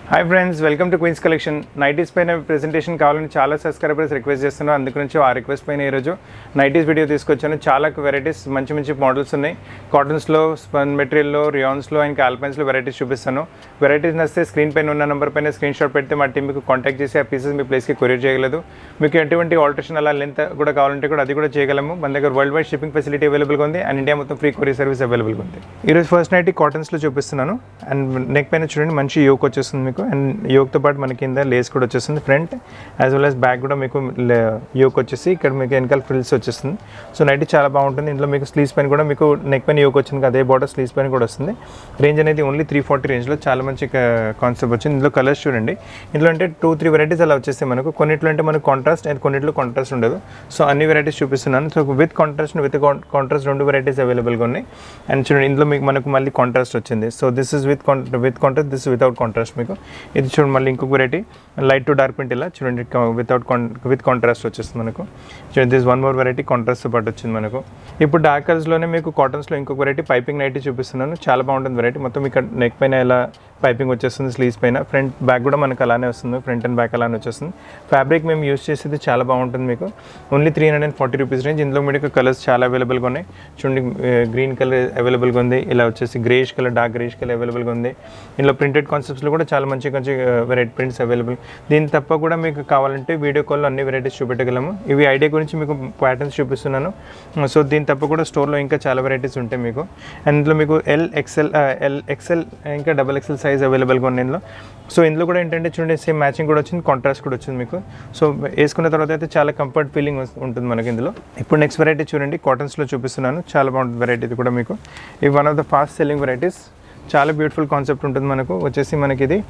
hi friends welcome to queens collection nighties పైన presentation కావాలని చాలా సబ్స్క్రైబర్స్ రిక్వెస్ట్ చేస్తున్నారు అందుకు నుంచి ఆ రిక్వెస్ట్ పైన ఈరోజు నైటీస్ వీడియో తీసుకొచ్చాను చాలా వెరైటీస్ మంచి మంచి మోడల్స్ ఉన్నాయి కాటన్స్లో స్పన్ మెటీరియల్లో రియాన్స్లో ఇంకా ఆల్పైన్స్లో వెరైటీస్ చూపిస్తాను వెరైటీస్ నచ్చితే స్క్రీన్ పైన ఉన్న నెంబర్ పైన స్క్రీన్ షాట్ పెడితే మా టీం మీకు కాంటాక్ట్ చేసి ఆ పీసెస్ మీ ప్లేస్కి కొరియర్ చేయగలదు మీకు ఎటువంటి ఆల్టరేషన్ అలా లెంత్ కూడా కావాలంటే కూడా అది కూడా చేయగలము మన దగ్గర వరల్డ్ వైడ్ షిప్పింగ్ ఫెసిలిటీ అవైలబుల్గా ఉంది అండ్ ఇండియా మొత్తం ఫ్రీ కొరియర్ సర్వీస్ అవైలబుల్గా ఉంది ఈరోజు ఫస్ట్ నైట్ కాటన్స్లో చూపిస్తున్నాను అండ్ నెక్ పైన చూడండి మంచి యోక్ వచ్చేస్తుంది మీకు అండ్ యోక్తో పాటు మనకి కింద లేస్ కూడా వచ్చేస్తుంది front as well as back కూడా మీకు యోక్ వచ్చేసి ఇక్కడ మీకు వెనకాల ఫ్రిల్స్ వచ్చేస్తుంది సో నైట్ చాలా బాగుంటుంది ఇందులో మీకు స్లీవ్స్ పైన కూడా మీకు నెక్ పైన యోక్ వచ్చింది అదే బార్డర్ స్లీవ్స్ పైన కూడా వస్తుంది రేంజ్ అనేది ఓన్లీ త్రీ ఫార్టీ రేంజ్లో చాలా మంచి కాన్సెప్ట్ వచ్చింది ఇందులో కలర్స్ చూడండి ఇందులో అంటే టూ త్రీ వెరైటీస్ అలా వచ్చేస్తాయి మనకు కొన్నిట్లో అంటే మనకు కాంట్రాస్ట్ అండ్ కొన్నిట్లో కాంట్రాస్ట్ ఉండదు సో అన్ని వెరైటీస్ చూపిస్తున్నాను so with contrast with contrast రెండు వెరైటీస్ అవైలబుల్గా ఉన్నాయి అండ్ చూడండి ఇందులో మీకు మనకు మళ్ళీ కాంట్రాస్ట్ వచ్చింది so this is with with contrast this without contrast మీకు ఇది చూడండి మళ్ళీ ఇంకొక variety light to dark print ఇలా చూడండి వితౌట్ విత్ కాంట్రాస్ట్ వచ్చేస్తుంది మనకు చూడండి దిస్ వన్ మోర్ వెరైటీ కాంట్రాస్ట్తో పాటు వచ్చింది మనకు ఇప్పుడు డార్క్ కలర్స్లోనే మీకు కాటన్స్లో ఇంకొక వెరైటీ పైపింగ్ నైటీ చూపిస్తున్నాను చాలా బాగుంటుంది వెరైటీ మొత్తం ఇక్కడ నెక్ పైన ఇలా పైపింగ్ వచ్చేస్తుంది స్లీవ్స్ పైన ఫ్రంట్ బ్యాక్ కూడా మనకు అలానే వస్తుంది ఫ్రంట్ అండ్ బ్యాక్ అలానే వచ్చేస్తుంది ఫ్యాబ్రిక్ మేము యూస్ చేసేది చాలా బాగుంటుంది మీకు only three hundred and forty rupees range ఇందులో మీకు కలర్స్ చాలా అవైలబుల్గా ఉన్నాయి చూడండి గ్రీన్ కలర్ అవైలబుల్గా ఉంది ఇలా వచ్చేసి greyish colour dark greyish colour అవైలబుల్గా ఉంది ఇందులో ప్రింటెడ్ కాన్సెప్ట్స్లో కూడా చాలా మంచి మంచి వెరైటీ ప్రింట్స్ అవైలబుల్ దీని తప్ప కూడా మీకు కావాలంటే వీడియో కాల్లో అన్ని వెరైటీస్ చూపెట్టగలము ఇవి ఐడియా గురించి మీకు ప్యాటర్న్స్ చూపిస్తున్నాను సో దీని తప్ప కూడా స్టోర్లో ఇంకా చాలా వెరైటీస్ ఉంటాయి మీకు అండ్ ఇందులో మీకు ఎల్ ఎక్సెల్ ఎల్ ఎక్సెల్ ఇంకా డబల్ ఎక్సెల్ సైజ్ అవైలబుల్గా ఉంది ఇందులో సో ఇందులో కూడా ఏంటంటే చూడండి సేమ్ మ్యాచింగ్ కూడా వచ్చింది కాంట్రాస్ట్ కూడా వచ్చింది మీకు సో వేసుకున్న తర్వాత అయితే చాలా కంఫర్ట్ ఫీలింగ్ ఉంటుంది మనకి ఇందులో ఇప్పుడు నెక్స్ట్ వెరైటీ చూడండి కాటన్స్లో చూపిస్తున్నాను చాలా బాగుంటుంది వెరైటీ ఇది కూడా మీకు ఇది one of the fast selling varieties చాలా బ్యూటిఫుల్ కాన్సెప్ట్ ఉంటుంది మనకు వచ్చేసి మనకి ఇది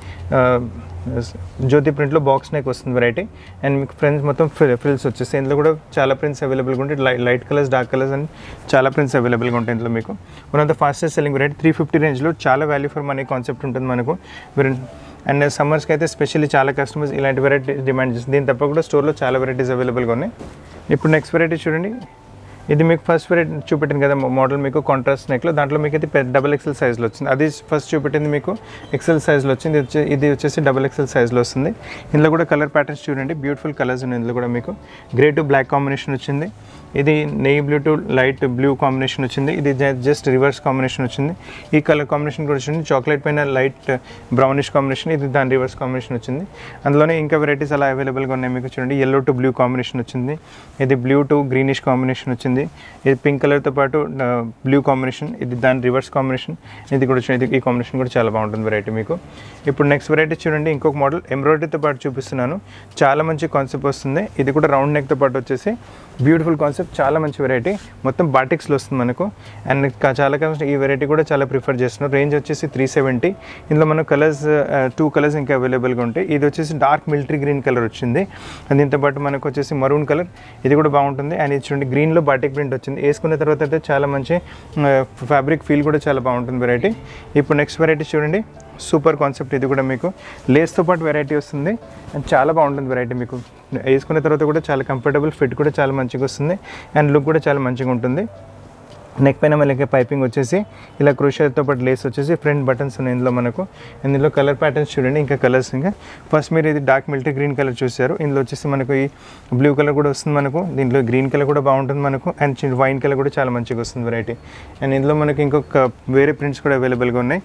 జ్యోతి ప్రింట్లో బాక్స్ నెక్ వస్తుంది వెరైటీ అండ్ మీకు ఫ్రెండ్స్ మొత్తం ఫ్రిల్స్ వచ్చేసి ఇందులో కూడా చాలా ప్రింట్స్ అవైలబుల్గా ఉంటాయి light light colours dark colours and చాలా ప్రింట్స్ అవైలబుల్గా ఉంటాయి ఇందులో మీకు one of the fastest selling variety three fifty రేంజ్లో చాలా వాల్యూ ఫర్ మనీ కాన్సెప్ట్ ఉంటుంది మనకు అండ్ సమ్మర్స్కి అయితే స్పెషల్లీ చాలా కస్టమర్స్ ఇలాంటి వెరైటీ డిమాండ్ చేస్తుంది దీని తప్ప కూడా స్టోర్లో చాలా వెరైటీస్ అవైలబుల్గా ఉన్నాయి ఇప్పుడు నెక్స్ట్ వెరైటీ చూడండి ఇది మీకు ఫస్ట్ వెరైటీ చూపెట్టింది కదా మోడల్ మీకు కాంట్రాస్ట్ నెక్లో దాంట్లో మీకు అయితే డబల్ ఎక్సెల్ సైజ్లో వచ్చింది అది ఫస్ట్ చూపెట్టింది మీకు ఎక్సెల్ సైజ్లో వచ్చింది ఇది వచ్చే ఇది వచ్చేసి డబల్ ఎక్సెల్ సైజ్లో వస్తుంది ఇందులో కూడా కలర్ ప్యాటర్న్స్ చూడండి బ్యూటిఫుల్ కలర్స్ ఉన్నాయి ఇందులో కూడా మీకు గ్రే టు బ్లాక్ కాంబినేషన్ వచ్చింది ఇది navy blue to light blue combination వచ్చింది ఇది జస్ట్ రివర్స్ కాంబినేషన్ వచ్చింది ఈ కలర్ కాంబినేషన్ కూడా వచ్చింది చాక్లెట్ పైన లైట్ బ్రౌనిష్ కాంబినేషన్ ఇది దాని రివర్స్ కాంబినేషన్ వచ్చింది అందులోనే ఇంకా వెరైటీస్ అలా అవైలబుల్గా ఉన్నాయి మీకు చూడండి ఎల్లో టు బ్లూ కాంబినేషన్ వచ్చింది ఇది బ్లూ టు గ్రీనిష్ కాంబినేషన్ వచ్చింది ఇది పింక్ కలర్తో పాటు బ్లూ కాంబినేషన్ ఇది దాని రివర్స్ కాంబినేషన్ ఇది కూడా చూడండి ఈ కాంబినేషన్ కూడా చాలా బాగుంటుంది వెరైటీ మీకు ఇప్పుడు నెక్స్ట్ వెరైటీ చూడండి ఇంకొక మోడల్ ఎంబ్రాయిడరీతో పాటు చూపిస్తున్నాను చాలా మంచి కాన్సెప్ట్ వస్తుంది ఇది కూడా రౌండ్ నెక్తో పాటు వచ్చేసి బ్యూటిఫుల్ కాన్సెప్ట్ చాలా మంచి వెరైటీ మొత్తం బాటిక్స్లో వస్తుంది మనకు అండ్ చాలా కలర్స్ ఈ వెరైటీ కూడా చాలా ప్రిఫర్ చేస్తున్నాం రేంజ్ వచ్చేసి త్రీ సెవెంటీ ఇందులో మనకు కలర్స్ టూ కలర్స్ ఇంకా అవైలబుల్గా ఉంటాయి ఇది వచ్చేసి డార్క్ మిలిటరీ గ్రీన్ కలర్ వచ్చింది దీంతో పాటు మనకు వచ్చేసి మరూన్ కలర్ ఇది కూడా బాగుంటుంది అండ్ ఇది చూడండి గ్రీన్లో బాటిక్ ప్రింట్ వచ్చింది వేసుకున్న తర్వాత అయితే చాలా మంచి ఫ్యాబ్రిక్ ఫీల్ కూడా చాలా బాగుంటుంది వెరైటీ ఇప్పుడు నెక్స్ట్ వెరైటీ చూడండి సూపర్ కాన్సెప్ట్ ఇది కూడా మీకు లేస్తో పాటు వెరైటీ వస్తుంది అండ్ చాలా బాగుంటుంది వెరైటీ మీకు వేసుకున్న తర్వాత కూడా చాలా కంఫర్టబుల్ ఫిట్ కూడా చాలా మంచిగా వస్తుంది అండ్ లుక్ కూడా చాలా మంచిగా ఉంటుంది నెక్ పైన మళ్ళీ పైపింగ్ వచ్చేసి ఇలా క్రూషర్తో పాటు లేస్ వచ్చేసి ఫ్రంట్ బటన్స్ ఉన్నాయి ఇందులో మనకు ఇందులో కలర్ ప్యాటర్న్స్ చూడండి ఇంకా కలర్స్ ఇంకా ఫస్ట్ మీరు ఇది డార్క్ మిలిటరీ గ్రీన్ కలర్ చూసారు ఇందులో వచ్చేసి మనకు ఈ బ్లూ కలర్ కూడా వస్తుంది మనకు దీంట్లో గ్రీన్ కలర్ కూడా బాగుంటుంది మనకు అండ్ వైన్ కలర్ కూడా చాలా మంచిగా వస్తుంది వెరైటీ అండ్ ఇందులో మనకి ఇంకొక వేరే ప్రింట్స్ కూడా అవైలబుల్గా ఉన్నాయి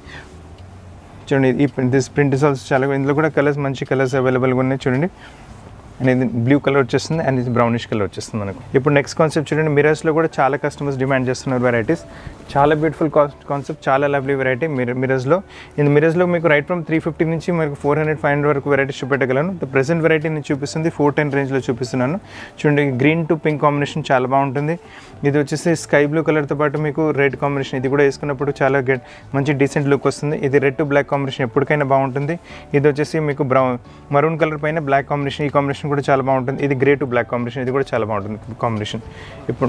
చూడండి ఈ దిస్ ప్రింట్ ఇస్ ఆల్సో చాలా ఇందులో కూడా కలర్స్ మంచి కలర్స్ అవైలబుల్గా ఉన్నాయి చూడండి అండ్ ఇది బ్లూ కలర్ వచ్చేస్తుంది అండ్ ఇది బ్రౌనిష్ కలర్ వచ్చేస్తుంది మనకు ఇప్పుడు నెక్స్ట్ కాన్సెప్ట్ చూడండి మిరర్స్లో కూడా చాలా కస్టమర్స్ డిమాండ్ చేస్తున్నారు వెరైటీస్ చాలా బ్యూటిఫుల్ కాన్సెప్ట్ చాలా లవ్లీ వెరైటీ మిర మిరర్స్లో ఇది మిరర్స్లో మీకు రైట్ ఫ్రమ్ త్రీ ఫిఫ్టీ నుంచి మనకు ఫోర్ హండ్రెడ్ ఫైవ్ హండ్రెడ్ వరకు వెరైటీస్ చూపెట్టగలను ద ప్రెసెంట్ వెరైటీ నేను చూపిస్తుంది ఫోర్ టెన్ రేంజ్లో చూపిస్తున్నాను చూడండి గ్రీన్ టు పింక్ కాంబినేషన్ చాలా బాగుంటుంది ఇది వచ్చేసి స్కై బ్లూ కలర్తో పాటు మీకు రెడ్ కాంబినేషన్ ఇది కూడా వేసుకున్నప్పుడు చాలా గెట్ మంచి డీసెంట్ లుక్ వస్తుంది ఇది రెడ్ టు బ్లాక్ కాంబినేషన్ ఎప్పటికైనా బాగుంటుంది ఇది వచ్చేసి మీకు బ్రౌన్ మరూన్ కలర్ పైన బ్లాక్ కాంబినేషన్ ఈ కాంబినేషన్ కూడా చాలా బాగుంటుంది ఇది గ్రే టు బ్లాక్ కాంబినేషన్ ఇది కూడా చాలా బాగుంటుంది కాంబినేషన్ ఇప్పుడు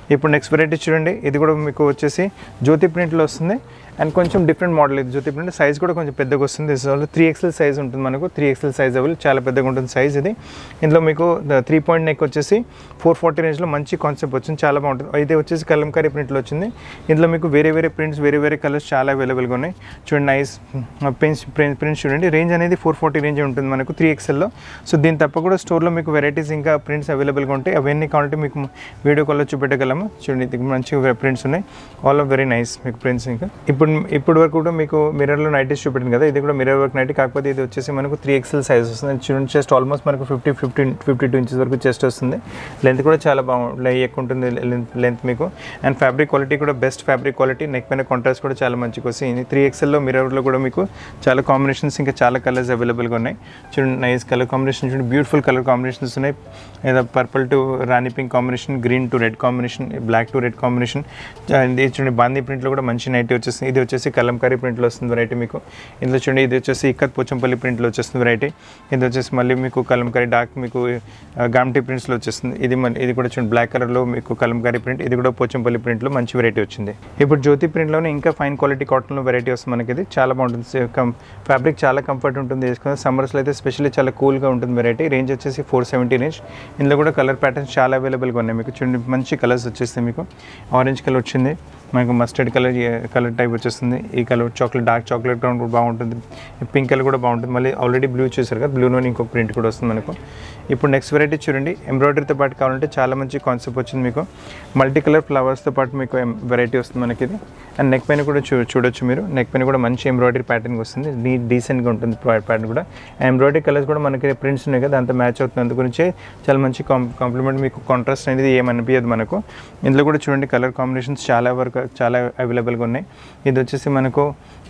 ఇప్పుడు నెక్స్ట్ వెరైటీ చూడండి ఇది కూడా మీకు వచ్చేసి జ్యోతి ప్రింట్లో వస్తుంది అండ్ కొంచెం డిఫరెంట్ మోడల్ ఇది జ్యోతి ప్రింట్ సైజ్ కూడా కొంచెం పెద్దగా వస్తుంది త్రీ ఎక్స్ఎల్ సైజ్ ఉంటుంది మనకు త్రీ ఎక్స్ఎల్ సైజ్ అవైల్ చాలా పెద్దగా ఉంటుంది సైజ్ ఇది ఇందులో మీకు త్రీ పాయింట్ నెక్ వచ్చేసి ఫోర్ ఫార్టీ రేంజ్లో మంచి కాన్సెప్ట్ వచ్చింది చాలా బాగుంటుంది ఇది వచ్చేసి కలంకారీ ప్రింట్లో వచ్చింది ఇందులో మీకు వేరే వేరే ప్రింట్స్ వేరే వేరే కలర్స్ చాలా అవైలబుల్గా ఉన్నాయి చూడండి నైస్ ప్రింట్స్ ప్రింట్స్ చూడండి రేంజ్ అనేది ఫోర్ ఫార్టీ రేంజ్ ఉంటుంది మనకు త్రీ ఎక్స్ఎల్లో సో దీని తప్ప కూడా స్టోర్లో మీకు వెరైటీస్ ఇంకా ప్రింట్స్ అవైలబుల్గా ఉంటాయి అవన్నీ కావాలంటే మీకు వీడియో కాల్లో చూపెట్టగలము చూడండి ఇది మంచి ప్రింట్స్ ఉన్నాయి ఆల్ ఆఫ్ వెరీ నైస్ మీకు ప్రింట్స్ ఇంకా ఇప్పుడు ఇప్పుడు వరకు కూడా మీకు మిర్రర్లో నైటీస్ చూపెట్టింది కదా ఇది కూడా మిర్రర్ వర్క్ నైటీ కాకపోతే ఇది వచ్చేసి మనకు త్రీ ఎక్స్ఎల్ సైజ్ వస్తుంది చూడండి చెస్ట్ ఆల్మోస్ట్ మనకు fifty fifteen fifty two inches వరకు చెస్ట్ వస్తుంది లెంత్ కూడా చాలా బాగుంది ఎక్కువ ఉంటుంది లెంత్ మీకు అండ్ ఫ్యాబ్రిక్ క్వాలిటీ కూడా బెస్ట్ ఫ్యాబ్రిక్ క్వాలిటీ నెక్ పైన కాంట్రాస్ట్ కూడా చాలా మంచిగా వస్తుంది త్రీ ఎక్స్ఎల్లో మిర్రర్లో కూడా మీకు చాలా కాంబినేషన్స్ ఇంకా చాలా కలర్స్ అవైలబుల్గా ఉన్నాయి చూడండి నైస్ కలర్ కాంబినేషన్ చూడండి బ్యూటిఫుల్ కలర్ కాంబినేషన్స్ ఉన్నాయి ఏదో purple to rani pink combination green to red combination black to red combination ఇది చూడండి బాందీ ప్రింట్లో కూడా మంచి నైటీ వచ్చేస్తుంది ఇది వచ్చేసి కలంకారీ ప్రింట్లో వస్తుంది వెరైటీ మీకు ఇందులో చూడండి ఇది వచ్చేసి ఇక్కత్ పోచంపల్లి ప్రింట్లో వచ్చేస్తుంది వెరైటీ ఇది వచ్చేసి మళ్ళీ మీకు కలంకారీ డార్క్ మీకు గామ్టీ ప్రింట్స్లో వచ్చేస్తుంది ఇది మన ఇది కూడా చూడండి బ్లాక్ కలర్లో మీకు కలంకారీ ప్రింట్ ఇది కూడా పోచంపల్లి ప్రింట్లో మంచి వెరైటీ వచ్చింది ఇప్పుడు జ్యోతి ప్రింట్లోనే ఇంకా ఫైన్ క్వాలిటీ కాటన్లో వెరైటీ వస్తుంది మనకి ఇది చాలా బాగుంటుంది కం ఫ్యాబ్రిక్ చాలా కంఫర్ట్ ఉంటుంది వేసుకుని సమ్మర్స్లో అయితే స్పెషల్లీ చాలా కూల్గా ఉంటుంది వెరైటీ రేంజ్ వచ్చేసి ఫోర్ సెవెంటీ రేంజ్ ఇందులో కూడా కలర్ ప్యాటర్న్స్ చాలా అవైలబుల్గా ఉన్నాయి మీకు చూడండి మంచి కలర్స్ వచ్చేస్తాయి మీకు ఆరెంజ్ కలర్ వచ్చింది మనకు మస్టర్డ్ కలర్ కలర్ టైప్ వచ్చేస్తుంది ఈ colour chocolate dark chocolate colour కూడా బాగుంటుంది పింక్ కలర్ కూడా బాగుంటుంది మళ్ళీ ఆల్రెడీ బ్లూ చూసారు కదా బ్లూలోని ఇంకొక ప్రింట్ కూడా వస్తుంది మనకు ఇప్పుడు నెక్స్ట్ వెరైటీ చూడండి ఎంబ్రాయిడరీతో పాటు కావాలంటే చాలా మంచి కాన్సెప్ట్ వచ్చింది మీకు మల్టీ కలర్ ఫ్లవర్స్తో పాటు మీకు వెరైటీ వస్తుంది మనకి ఇది అండ్ నెక్ పైన కూడా చూ చూడొచ్చు మీరు నెక్ పైన కూడా మంచి ఎంబ్రాయిడరీ ప్యాటర్న్ వస్తుంది నీ డీసెంట్గా ఉంటుంది ప్యాటర్న్ కూడా ఎంబ్రాయిడరీ కలర్స్ కూడా మనకి ప్రింట్స్ ఉన్నాయి కదా దాంతో మ్యాచ్ అవుతుంది అందు గురించి చాలా మంచి కాం కాంప్లిమెంట్ మీకు కాంట్రాస్ట్ అనేది ఏమనిపించదు మనకు ఇందులో కూడా చూడండి కలర్ కాంబినేషన్స్ చాలా వరకు చాలా అవైలబుల్గా ఉన్నాయి ఇది వచ్చేసి మనకు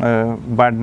బాడ్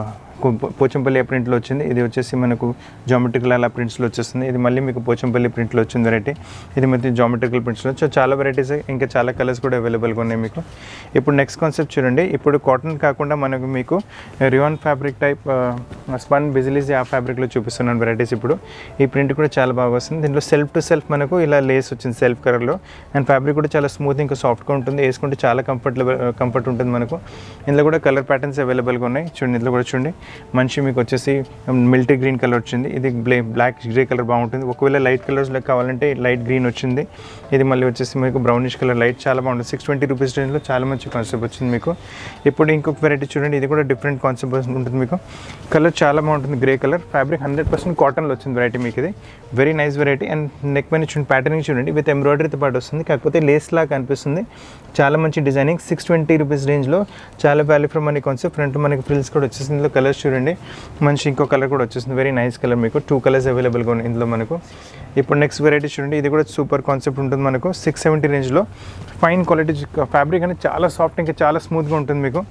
పోచంపల్లి ప్రింట్లో వచ్చింది ఇది వచ్చేసి మనకు జామెట్రికల్ అలా ప్రింట్స్లో వచ్చేస్తుంది ఇది మళ్ళీ మీకు పోచంపల్లి ప్రింట్లో వచ్చింది వెరైటీ ఇది మొత్తం జామెట్రికల్ ప్రింట్స్లో సో చాలా వెరైటీస్ ఇంకా చాలా కలర్స్ కూడా అవైలబుల్గా ఉన్నాయి మీకు ఇప్పుడు నెక్స్ట్ కాన్సెప్ట్ చూడండి ఇప్పుడు కాటన్ కాకుండా మనకు మీకు రివాన్ ఫ్యాబ్రిక్ టైప్ స్పన్ బిజిలీస్ ఆ ఫ్యాబ్రిక్లో చూపిస్తున్నాను వెరైటీస్ ఇప్పుడు ఈ ప్రింట్ కూడా చాలా బాగా వస్తుంది దీంట్లో సెల్ఫ్ టు సెల్ఫ్ మనకు ఇలా లేస్ వచ్చింది సెల్ఫ్ కలర్లో అండ్ ఫ్యాబ్రిక్ కూడా చాలా స్మూత్ ఇంకా సాఫ్ట్గా ఉంటుంది వేసుకుంటే చాలా కంఫర్టబుల్ కంఫర్ట్ ఉంటుంది మనకు ఇందులో కూడా కలర్ ప్యాటర్న్స్ అవైలబుల్గా ఉన్నాయి చూడండి ఇందులో కూడా చూడండి మంచి మీకు వచ్చేసి మిల్టీ గ్రీన్ కలర్ వచ్చింది ఇది బ్లే బ్లాక్ గ్రే కలర్ బాగుంటుంది ఒకవేళ లైట్ కలర్స్లో కావాలంటే లైట్ గ్రీన్ వచ్చింది ఇది మళ్ళీ వచ్చేసి మీకు బ్రౌనిష్ కలర్ లైట్ చాలా బాగుంటుంది సిక్స్ ట్వంటీ రూపీస్ రేంజ్లో చాలా మంచి కాన్సెప్ట్ వచ్చింది మీకు ఇప్పుడు ఇంకొక వెరైటీ చూడండి ఇది కూడా డిఫరెంట్ కాన్సెప్ట్ ఉంటుంది మీకు కలర్ చాలా బాగుంటుంది grey colour fabric hundred percent కాటన్లో వచ్చింది వెరైటీ మీకు ఇది very nice variety and neck పైన చూడండి ప్యాటర్నింగ్ చూడండి విత్ ఎంబ్రాయిడరీతో పాటు వస్తుంది కాకపోతే లేస్ లాగా కనిపిస్తుంది చాలా మంచి డిజైనింగ్ సిక్స్ ట్వంటీ రూపీస్ రేంజ్లో చాలా value from money concept front మనకి ఫ్రిల్స్ కూడా వచ్చేసింది ఇందులో కలర్స్ చూడండి మంచి ఇంకో కలర్ కూడా వచ్చేసింది వెరీ నైస్ కలర్ మీకు టూ కలర్స్ అవైలబుల్గా ఉన్నాయి ఇందులో మనకు ఇప్పుడు నెక్స్ట్ వెరైటీ చూడండి ఇది కూడా సూపర్ కాన్సెప్ట్ ఉంటుంది మనకు సిక్స్ సెవెంటీ రేంజ్లో ఫైన్ క్వాలిటీ ఫ్యాబ్రిక్ అనేది చాలా సాఫ్ట్ ఇంకా చాలా స్మూత్గా ఉంటుంది మీకు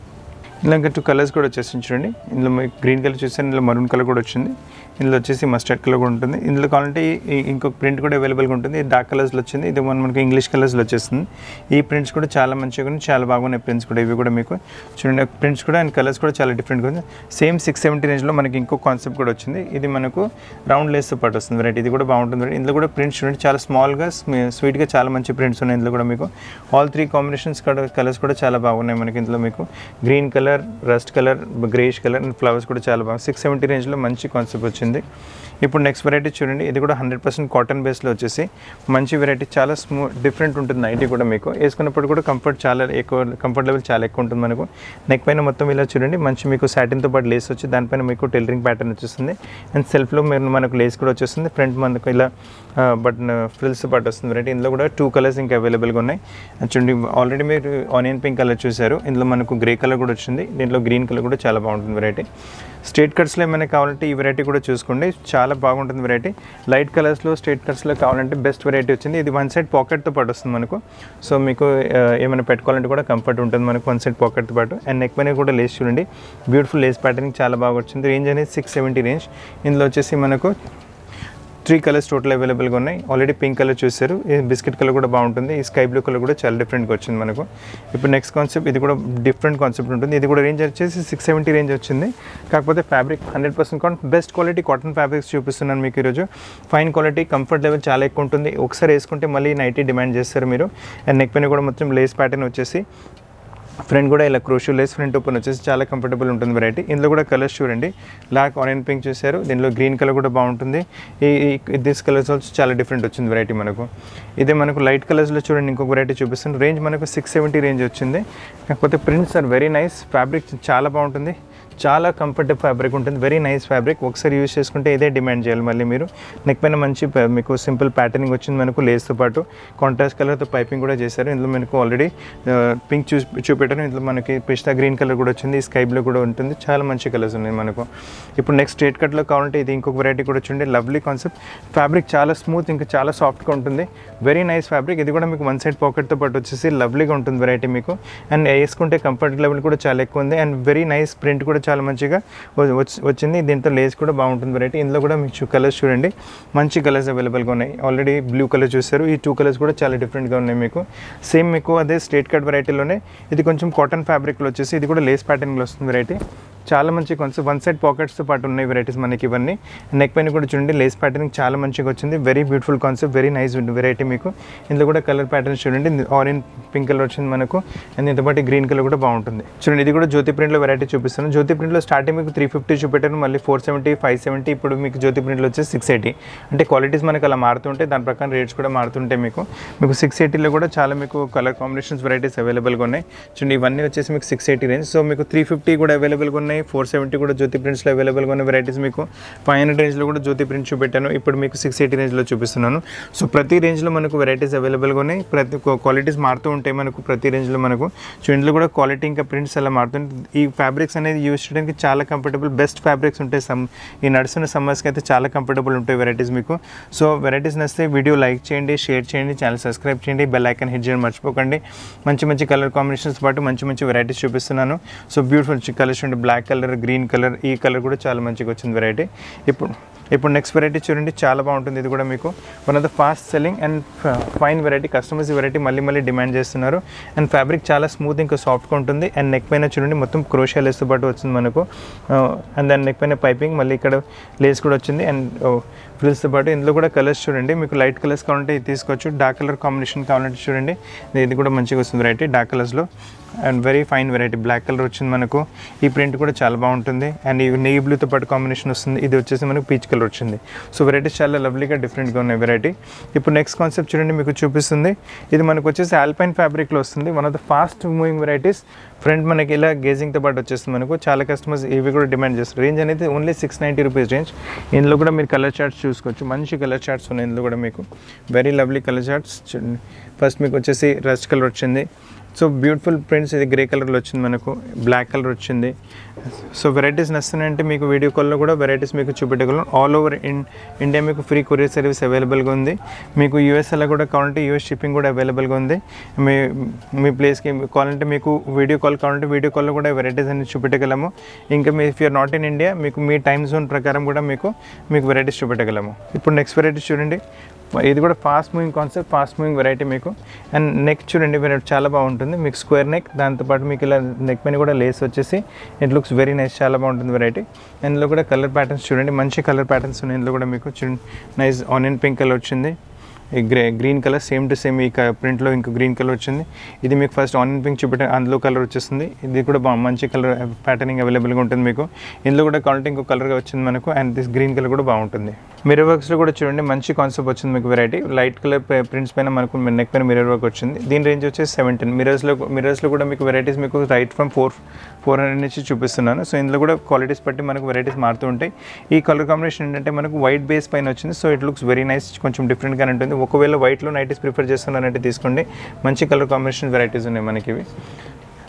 ఇలా ఇంకా టూ కలర్స్ కూడా వచ్చేసి చూడండి ఇందులో మీకు గ్రీన్ కలర్ చూస్తే ఇందులో మరూన్ కలర్ కూడా వచ్చింది ఇందులో వచ్చేసి మస్టర్డ్ కలర్ కూడా ఉంటుంది ఇందులో కావాలంటే ఈ- ఇంకొక ప్రింట్ కూడా అవైలబుల్గా ఉంటుంది ఇది డార్క్ కలర్స్లో వచ్చింది ఇది మన మనకి ఇంగ్లీష్ కలర్స్లో వచ్చేస్తుంది ఈ ప్రింట్స్ కూడా చాలా మంచిగా ఉన్నాయి చాలా బాగున్నాయి ప్రింట్స్ కూడా ఇవి కూడా మీకు చూడండి ప్రింట్స్ కూడా అండ్ కలర్స్ కూడా చాలా డిఫరెంట్గా ఉంది సేమ్ సిక్స్ సెవెంటీ రేంజ్లో మనకి ఇంకో కాన్సెప్ట్ కూడా వచ్చింది ఇది మనకు రౌండ్ లేస్తో పాటు వస్తుంది వెరైటీ ఇది కూడా బాగుంటుంది ఇందులో కూడా ప్రింట్స్ చూడండి చాలా స్మాల్గా స్వీట్గా చాలా మంచి ప్రింట్స్ ఉన్నాయి ఇందులో కూడా మీకు ఆల్ త్రీ కాంబినేషన్స్ కూడా కలర్స్ కూడా చాలా బాగున్నాయి మనకి ఇందులో మీకు green colour rust colour greyish colour and flowers కూడా చాలా బాగా సిక్స్ సెవెంటీ రేంజ్లో మంచి కాన్సెప్ట్ వచ్చింది ఇప్పుడు నెక్స్ట్ వెరైటీ చూడండి ఇది కూడా హండ్రెడ్ పర్సెంట్ కాటన్ బేస్లో వచ్చేసి మంచి వెరైటీ చాలా స్మూ డిఫరెంట్ ఉంటుంది నైటీ కూడా మీకు వేసుకున్నప్పుడు కూడా కంఫర్ట్ చాలా ఎక్కువ కంఫర్ట్ లెవెల్ చాలా ఎక్కువ ఉంటుంది మనకు నెక్ పైన మొత్తం ఇలా చూడండి మంచి మీకు సాటిన్తో పాటు లేస్ వచ్చి దానిపైన మీకు టెయిలరింగ్ ప్యాటర్న్ వచ్చేస్తుంది అండ్ సెల్ఫ్లో మీరు మనకు లేస్ కూడా వచ్చేస్తుంది ఫ్రంట్ మనకు ఇలా బటన్ ఫ్రిల్స్ పాటు వస్తుంది వెరైటీ ఇందులో కూడా టూ కలర్స్ ఇంకా అవైలబుల్గా ఉన్నాయి అండ్ చూడండి ఆల్రెడీ మీరు ఆనియన్ పింక్ కలర్ చూశారు ఇందులో మనకు గ్రే కలర్ కూడా వచ్చింది దీంట్లో గ్రీన్ కలర్ కూడా చాలా బాగుంటుంది వెరైటీ స్ట్రేట్ కట్స్లో ఏమైనా కావాలంటే ఈ వెరైటీ కూడా చూసుకోండి చాలా బాగుంటుంది వెరైటీ లైట్ కలర్స్లో స్ట్రేట్ కట్స్లో కావాలంటే బెస్ట్ వెరైటీ వచ్చింది ఇది వన్ సైడ్ పాకెట్తో పాటు వస్తుంది మనకు సో మీకు ఆ, ఏమైనా పెట్టుకోవాలంటే కూడా కంఫర్ట్ ఉంటుంది మనకు వన్ సైడ్ పాకెట్తో పాటు అండ్ నెక్ పైన కూడా లేస్ చూడండి బ్యూటిఫుల్ లేస్ ప్యాటర్నింగ్ చాలా బాగా వచ్చింది రేంజ్ అనేది సిక్స్ సెవెంటీ రేంజ్ ఇందులో వచ్చేసి మనకు త్రీ కలర్స్ టోటల్ అవైలబుల్గా ఉన్నాయి ఆల్రెడీ పింక్ కలర్ చూసారు ఈ బిస్కెట్ కలర్ కూడా బాగుంటుంది ఈ స్కై బ్లూ కలర్ కూడా చాలా డిఫరెంట్గా వచ్చింది మనకు ఇప్పుడు నెక్స్ట్ కాన్సెప్ట్ ఇది కూడా డిఫరెంట్ కాన్సెప్ట్ ఉంటుంది ఇది కూడా రేంజ్ వచ్చేసి సిక్స్ సెవెంటీ రేంజ్ వచ్చింది కాకపోతే fabric hundred percent cotton best quality cotton fabrics చూపిస్తున్నాను మీకు ఈరోజు ఫైన్ క్వాలిటీ కంఫర్ట్ లెవెల్ చాలా ఎక్కువ ఉంటుంది ఒకసారి వేసుకుంటే మళ్ళీ నైటీ డిమాండ్ చేస్తారు మీరు అండ్ నెక్ పైన కూడా మొత్తం లేస్ ప్యాటర్న్ వచ్చేసి ఫ్రంట్ కూడా ఇలా క్రోషు లేస్ ఫ్రంట్ ఓపెన్ వచ్చేసి చాలా కంఫర్టబుల్ ఉంటుంది వెరైటీ ఇందులో కూడా కలర్స్ చూడండి బ్లాక్ ఆరెంజ్ పింక్ చూసారు దీనిలో గ్రీన్ కలర్ కూడా బాగుంటుంది ఈ దిస్ కలర్స్ ఆల్సో చాలా డిఫరెంట్ వచ్చింది వెరైటీ మనకు ఇదే మనకు లైట్ కలర్స్లో చూడండి ఇంకొక వెరైటీ చూపిస్తుంది రేంజ్ మనకు సిక్స్ సెవెంటీ రేంజ్ వచ్చింది కాకపోతే prints are very nice fabric చాలా బాగుంటుంది చాలా కంఫర్టబుల్ ఫ్యాబ్రిక్ ఉంటుంది వెరీ నైస్ ఫ్యాబ్రిక్ ఒకసారి యూస్ చేసుకుంటే ఇదే డిమాండ్ చేయాలి మళ్ళీ మీరు నెక్ పైన మంచి ప- మీకు సింపుల్ ప్యాటర్నింగ్ వచ్చింది మనకు లేస్తో పాటు కాంట్రాస్ట్ కలర్తో పైపింగ్ కూడా చేశారు ఇందులో మనకు ఆల్రెడీ పింక్ చూ చూపెట్టారు ఇందులో మనకి పిస్తా గ్రీన్ కలర్ కూడా వచ్చింది స్కై బ్లూ కూడా ఉంటుంది చాలా మంచి కలర్స్ ఉన్నాయి మనకు ఇప్పుడు నెక్స్ట్ స్ట్రేట్ కట్లో కావాలంటే ఇది ఇంకొక వెరైటీ కూడా వచ్చింది లవ్లీ కాన్సెప్ట్ ఫ్యాబ్రిక్ చాలా స్మూత్ ఇంకా చాలా సాఫ్ట్గా ఉంటుంది వెరీ నైస్ ఫ్యాబ్రిక్ ఇది కూడా మీకు వన్ సైడ్ పాకెట్తో పాటు వచ్చేసి లవ్లీగా ఉంటుంది వెరైటీ మీకు అండ్ వేసుకుంటే కంఫర్ట్ లెవెల్ కూడా చాలా ఎక్కువ ఉంది అండ్ వెరీ నైస్ ప్రింట్ కూడా చాలా మంచిగా వ- వచ్చి- వచ్చింది దీంతో లేస్ కూడా బాగుంటుంది వెరైటీ ఇందులో కూడా మీకు కలర్స్ చూడండి మంచి కలర్స్ అవైలబుల్గా ఉన్నాయి ఆల్రెడీ బ్లూ కలర్ చూసారు ఈ టూ కలర్స్ కూడా చాలా డిఫరెంట్గా ఉన్నాయి మీకు సేమ్ మీకు అదే స్ట్రేట్ కట్ వెరైటీలోనే ఇది కొంచెం కాటన్ ఫ్యాబ్రిక్లో వచ్చేసి ఇది కూడా లేస్ ప్యాటర్న్లో వస్తుంది వెరైటీ చాలా మంచి కాన్సెప్ట్ వన్ సైడ్ పాకెట్స్తో పాటు ఉన్నాయి వెరైటీస్ మనకి ఇవన్నీ నెక్ పైన కూడా చూడండి లేస్ ప్యాటర్నింగ్ చాలా మంచిగా వచ్చింది very beautiful concept very nice variety మీకు ఇందులో కూడా కలర్ ప్యాటర్న్స్ చూడండి ఆరెంజ్ పింక్ కలర్ వచ్చింది మనకు అండ్ దీంతో పాటు గ్రీన్ కలర్ కూడా బాగుంటుంది చూడండి ఇది కూడా జ్యోతి ప్రింట్లో వెరైటీ చూపిస్తాను జ్యోతి ప్రింట్లో స్టార్టింగ్ మీకు త్రీ ఫిఫ్టీ చూపెట్టాను మళ్ళీ ఫోర్ సెవెంటీ ఫైవ్ సెవెంటీ ఇప్పుడు మీకు జ్యోతి ప్రింట్లో వచ్చేసి సిక్స్ ఎయిటీ అంటే క్వాలిటీస్ మనకి అలా మారుతుంటే దాని ప్రకారం రేట్స్ కూడా మారుతుంటాయి మీకు మీకు సిక్స్ ఎయిటీలో కూడా చాలా మీకు కలర్ కాంబినేషన్స్ వెరైటీస్ అవైలబుల్గా ఉన్నాయి చూడండి ఇవన్నీ వచ్చేసి మీకు సిక్స్ ఎయిటీ రేంజ్ సో మీకు త్రీ ఫిఫ్టీ కూడా అవైలబుల్గా ఉన్నాయి ఫోర్ సెవెంటీ కూడా జ్యోతి ప్రింట్స్లో అవైలబుల్గా ఉన్న వెరైటీస్ మీకు ఫైవ్ హండ్రెడ్ రేంజ్లో కూడా జ్యోతి ప్రింట్ చూపెట్టాను ఇప్పుడు మీకు సిక్స్ ఎయిటీ రేంజ్లో చూపిస్తున్నాను సో ప్రతి రేంజ్లో మనకు వెరైటీస్ అవైలబుల్గా ఉన్నాయి ప్రతి క్వాలిటీస్ మారుతూ ఉంటాయి మనకు ప్రతి రేంజ్లో మనకు సో ఇందులో కూడా క్వాలిటీ ఇంకా ప్రింట్స్ అలా మారుతుంటాయి ఈ ఫ్యాబ్రిక్స్ అనేది యూస్ చేయడానికి చాలా కంఫర్టబుల్ బెస్ట్ ఫ్యాబ్రిక్స్ ఉంటాయి సమ్ ఈ నడుస్తున్న సమ్మర్స్కి అయితే చాలా కంఫర్టబుల్ ఉంటాయి వెరైటీస్ మీకు సో వెరైటీస్ నచ్చితే వీడియో లైక్ చేయండి షేర్ చేయండి ఛానల్ సబ్స్క్రైబ్ చేయండి బెల్ ఐకాన్ హిట్ చేయడం మర్చిపోకండి మంచి మంచి కలర్ కాంబినేషన్స్ పాటు మంచి మంచి వెరైటీస్ చూపిస్తున్నాను సో బ్యూటిఫుల్ కలర్స్ ఉంటే బ్లాక్ కలర్ గ్రీన్ కలర్ ఈ కలర్ కూడా చాలా మంచిగా వచ్చింది వెరైటీ ఇప్పుడు ఇప్పుడు నెక్స్ట్ వెరైటీ చూడండి చాలా బాగుంటుంది ఇది కూడా మీకు one of the fast selling and fine variety customers ఈ వెరైటీ మళ్ళీ మళ్ళీ డిమాండ్ చేస్తున్నారు అండ్ ఫ్యాబ్రిక్ చాలా స్మూత్ ఇంకా సాఫ్ట్గా ఉంటుంది అండ్ నెక్ పైన చూడండి మొత్తం క్రోషియా లేస్తో పాటు వచ్చింది మనకు అండ్ దాని నెక్ పైన పైపింగ్ మళ్ళీ ఇక్కడ లేస్ కూడా వచ్చింది అండ్ ఫ్రిల్స్తో పాటు ఇందులో కూడా కలర్స్ చూడండి మీకు లైట్ కలర్స్ కావాలంటే ఇది తీసుకోవచ్చు డార్క్ కలర్ కాంబినేషన్ కావాలంటే చూడండి ఇది కూడా మంచిగా వస్తుంది వెరైటీ డార్క్ కలర్స్లో and very fine variety black colour వచ్చింది మనకు ఈ ప్రింట్ కూడా చాలా బాగుంటుంది అండ్ ఈ నెయ్యి బ్లూతో పాటు కాంబినేషన్ వస్తుంది ఇది వచ్చేసి మనకు పీచ్ కలర్ వచ్చింది సో వెరైటీస్ చాలా లవ్లీగా డిఫరెంట్గా ఉన్నాయి వెరైటీ ఇప్పుడు నెక్స్ట్ కాన్సెప్ట్ చూడండి మీకు చూపిస్తుంది ఇది మనకు వచ్చేసి ఆల్పైన్ ఫ్యాబ్రిక్లో వస్తుంది one of the fast moving varieties front మనకి ఇలా గేజింగ్తో పాటు వచ్చేస్తుంది మనకు చాలా కస్టమర్స్ ఇవి కూడా డిమాండ్ చేస్తారు రేంజ్ అనేది only six ninety rupees range ఇందులో కూడా మీరు కలర్ చార్ట్స్ చూసుకోవచ్చు మంచి కలర్ చార్ట్స్ ఉన్నాయి ఇందులో కూడా మీకు వెరీ లవ్లీ కలర్ చార్ట్స్ చూడండి ఫస్ట్ మీకు వచ్చేసి రస్ట్ కలర్ వచ్చింది సో బ్యూటిఫుల్ ప్రింట్స్ ఇది గ్రే కలర్లో వచ్చింది మనకు బ్లాక్ కలర్ వచ్చింది సో వెరైటీస్ నస్తున్నాయంటే మీకు వీడియో కాల్లో కూడా వెరైటీస్ మీకు చూపెట్టగలం ఆల్ ఓవర్ ఇన్ ఇండియా మీకు ఫ్రీ కొరియర్ సర్వీస్ అవైలబుల్గా ఉంది మీకు యూఎస్ఏలో కూడా కావాలంటే యూఎస్ షిప్పింగ్ కూడా అవైలబుల్గా ఉంది మీ మీ ప్లేస్కి కావాలంటే మీకు వీడియో కాల్ కావాలంటే వీడియో కాల్లో కూడా వెరైటీస్ అన్ని చూపెట్టగలము ఇంకా మీ if you're not in India మీకు మీ టైం జోన్ ప్రకారం కూడా మీకు మీకు వెరైటీస్ చూపెట్టగలము ఇప్పుడు నెక్స్ట్ వెరైటీస్ చూడండి ఇది కూడా fast moving concept fast moving variety మీకు అండ్ నెక్ చూడండి వెరైటీ చాలా బాగుంటుంది మీకు స్క్వేర్ నెక్ దాంతోపాటు మీకు ఇలా నెక్ పైన కూడా లేస్ వచ్చేసి ఇట్ లుక్స్ వెరీ నైస్ చాలా బాగుంటుంది వెరైటీ ఇందులో కూడా కలర్ ప్యాటర్న్స్ చూడండి మంచి కలర్ ప్యాటర్న్స్ ఉన్నాయి ఇందులో కూడా మీకు చూడండి నైస్ ఆనియన్ పింక్ కలర్ వచ్చింది ఈ grey green colour same to same ఈ ప్రింట్లో ఇంకో గ్రీన్ కలర్ వచ్చింది ఇది మీకు ఫస్ట్ ఆనియన్ పింక్ చూపెట్టే అందులో కలర్ వచ్చేస్తుంది ఇది కూడా బా మంచి కలర్ ప్యాటర్నింగ్ అవైలబుల్గా ఉంటుంది మీకు ఇందులో కూడా క్వాలిటీ ఇంకో కలర్గా వచ్చింది మనకు అండ్ దిస్ గ్రీన్ కలర్ కూడా బాగుంటుంది మిర్రర్ వర్క్స్లో కూడా చూడండి మంచి కాన్సెప్ట్ వచ్చింది మీకు వెరైటీ లైట్ కలర్ ప్రింట్స్ పైన మనకు నెక్ పైన మిర్రర్ వర్క్ వచ్చింది దీని రేంజ్ వచ్చేసి సెవెంటీన్ మిరర్స్లో మిరర్స్లో కూడా మీకు వెరైటీస్ మీకు right from four four hundred నుంచి చూపిస్తున్నాను సో ఇందులో కూడా క్వాలిటీస్ బట్టి మనకు వెరైటీస్ మారుతూ ఉంటాయి ఈ కలర్ కాంబినేషన్ ఏంటంటే మనకు వైట్ బేస్ పైన వచ్చింది so it looks very nice కొంచెం డిఫరెంట్గానే ఉంటుంది ఒకవేళ వైట్లో నైటీస్ ప్రిఫర్ చేస్తున్నారంటే తీసుకోండి మంచి కలర్ కాంబినేషన్ వెరైటీస్ ఉన్నాయి మనకి ఇవి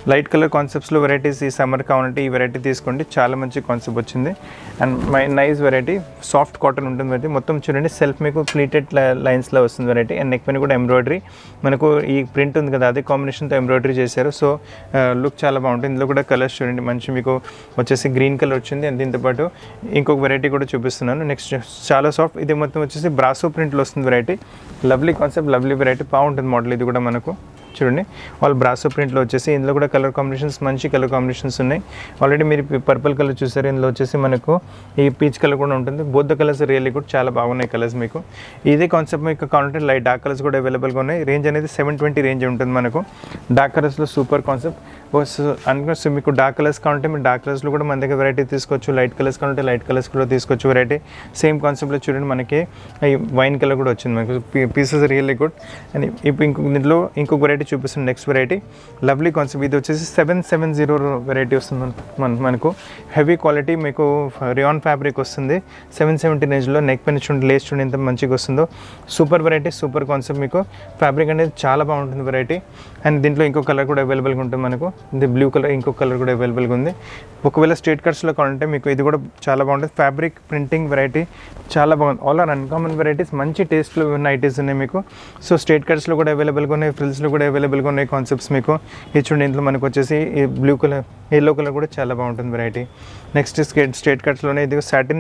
లైట్ కలర్ కాన్సెప్ట్స్లో వెరైటీస్ ఈ సమ్మర్ కావాలంటే ఈ వెరైటీ తీసుకోండి చాలా మంచి కాన్సెప్ట్ వచ్చింది and my nice variety soft cotton ఉంటుంది వెరైటీ మొత్తం చూడండి సెల్ఫ్ మీకు ప్లీటెడ్ లైన్స్లో వస్తుంది వెరైటీ అండ్ నెక్ పైన కూడా ఎంబ్రాయిడరీ మనకు ఈ ప్రింట్ ఉంది కదా అదే కాంబినేషన్తో ఎంబ్రాయిడరీ చేశారు సో లుక్ చాలా బాగుంటుంది ఇందులో కూడా కలర్స్ చూడండి మంచి మీకు వచ్చేసి గ్రీన్ కలర్ వచ్చింది అండ్ దీంతో పాటు ఇంకొక వెరైటీ కూడా చూపిస్తున్నాను నెక్స్ట్ చాలా సాఫ్ట్ ఇది మొత్తం వచ్చేసి బ్రాసో ప్రింట్లో వస్తుంది variety lovely concept lovely variety బాగుంటుంది మోడల్ ఇది కూడా మనకు చూడండి వాళ్ళు బ్రాసో ప్రింట్లో వచ్చేసి ఇందులో కూడా కలర్ కాంబినేషన్స్ మంచి కలర్ కాంబినేషన్స్ ఉన్నాయి ఆల్రెడీ మీరు పర్పుల్ కలర్ చూసారు ఇందులో వచ్చేసి మనకు ఈ పీచ్ కలర్ కూడా ఉంటుంది బోత్ కలర్స్ రియల్లీ కూడా చాలా బాగున్నాయి కలర్స్ మీకు ఇదే కాన్సెప్ట్ మీకు కావాలంటే లైట్ డార్క్ కలర్స్ కూడా అవైలబుల్గా ఉన్నాయి రేంజ్ అనేది సెవెన్ ట్వంటీ రేంజ్ ఉంటుంది మనకు డార్క్ కలర్స్లో సూపర్ కాన్సెప్ట్ అనుకోవచ్చు మీకు డార్క్ కలర్స్ కావాలంటే మీరు డార్క్ కలర్స్లో కూడా మన దగ్గర వెరైటీ తీసుకోవచ్చు లైట్ కలర్స్ కావాలంటే లైట్ కలర్స్ కూడా తీసుకోవచ్చు వెరైటీ సేమ్ కాన్సెప్ట్లో చూడండి మనకి ఈ వైన్ కలర్ కూడా వచ్చింది మనకు పీసెస్ రియల్లీ గుడ్ అండ్ ఇప్పుడు ఇంకొక దీంట్లో ఇంకొక వెరైటీ చూపిస్తుంది నెక్స్ట్ వెరైటీ లవ్లీ కాన్సెప్ట్ ఇది వచ్చేసి సెవెన్ సెవెన్ జీరో వెరైటీ వస్తుంది మన- మన మనకు హెవీ క్వాలిటీ మీకు రియాన్ ఫ్యాబ్రిక్ వస్తుంది సెవెన్ సెవెంటీ రేంజ్లో నెక్ పైన చూడండి లేస్ చూడండి ఎంత మంచిగా వస్తుందో సూపర్ వెరైటీ సూపర్ కాన్సెప్ట్ మీకు ఫ్యాబ్రిక్ అనేది చాలా బాగుంటుంది వెరైటీ అండ్ దీంట్లో ఇంకో కలర్ కూడా అవైలబుల్గా ఉంటుంది మనకు ఇది బ్లూ కలర్ ఇంకో కలర్ కూడా అవైలబుల్గా ఉంది ఒకవేళ స్ట్రేట్ కట్స్లో కావాలంటే మీకు ఇది కూడా చాలా బాగుంటుంది ఫ్యాబ్రిక్ ప్రింటింగ్ వెరైటీ చాలా బాగుంది ఆల్ ఆర్ అన్కామన్ వెరైటీస్ మంచి టేస్ట్లో ఉన్న ఐటీస్ ఉన్నాయి మీకు సో స్ట్రేట్ కట్స్లో కూడా అవైలబుల్గా ఉన్నాయి ఫ్రిల్స్లో కూడా అవైలబుల్గా ఉన్నాయి కాన్సెప్ట్స్ మీకు ఇది చూడండి ఇంట్లో మనకు వచ్చేసి ఈ బ్లూ కలర్ ఎల్లో కలర్ కూడా చాలా బాగుంటుంది వెరైటీ నెక్స్ట్ స్ట్రేట్ స్ట్రేట్ కట్స్లోనే ఇది సాటిన్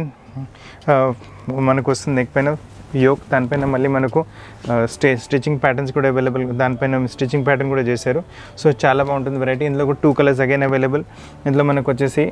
మనకు వస్తుంది నెక్ పైన యోక్ దానిపైన మళ్ళీ మనకు స్టే స్టిచ్చింగ్ ప్యాటర్న్స్ కూడా అవైలబుల్ దానిపైన స్టిచ్చింగ్ ప్యాటర్న్ కూడా చేశారు సో చాలా బాగుంటుంది వెరైటీ ఇందులో కూడా టూ కలర్స్ అగైన్ అవైలబుల్ ఇందులో మనకు వచ్చేసి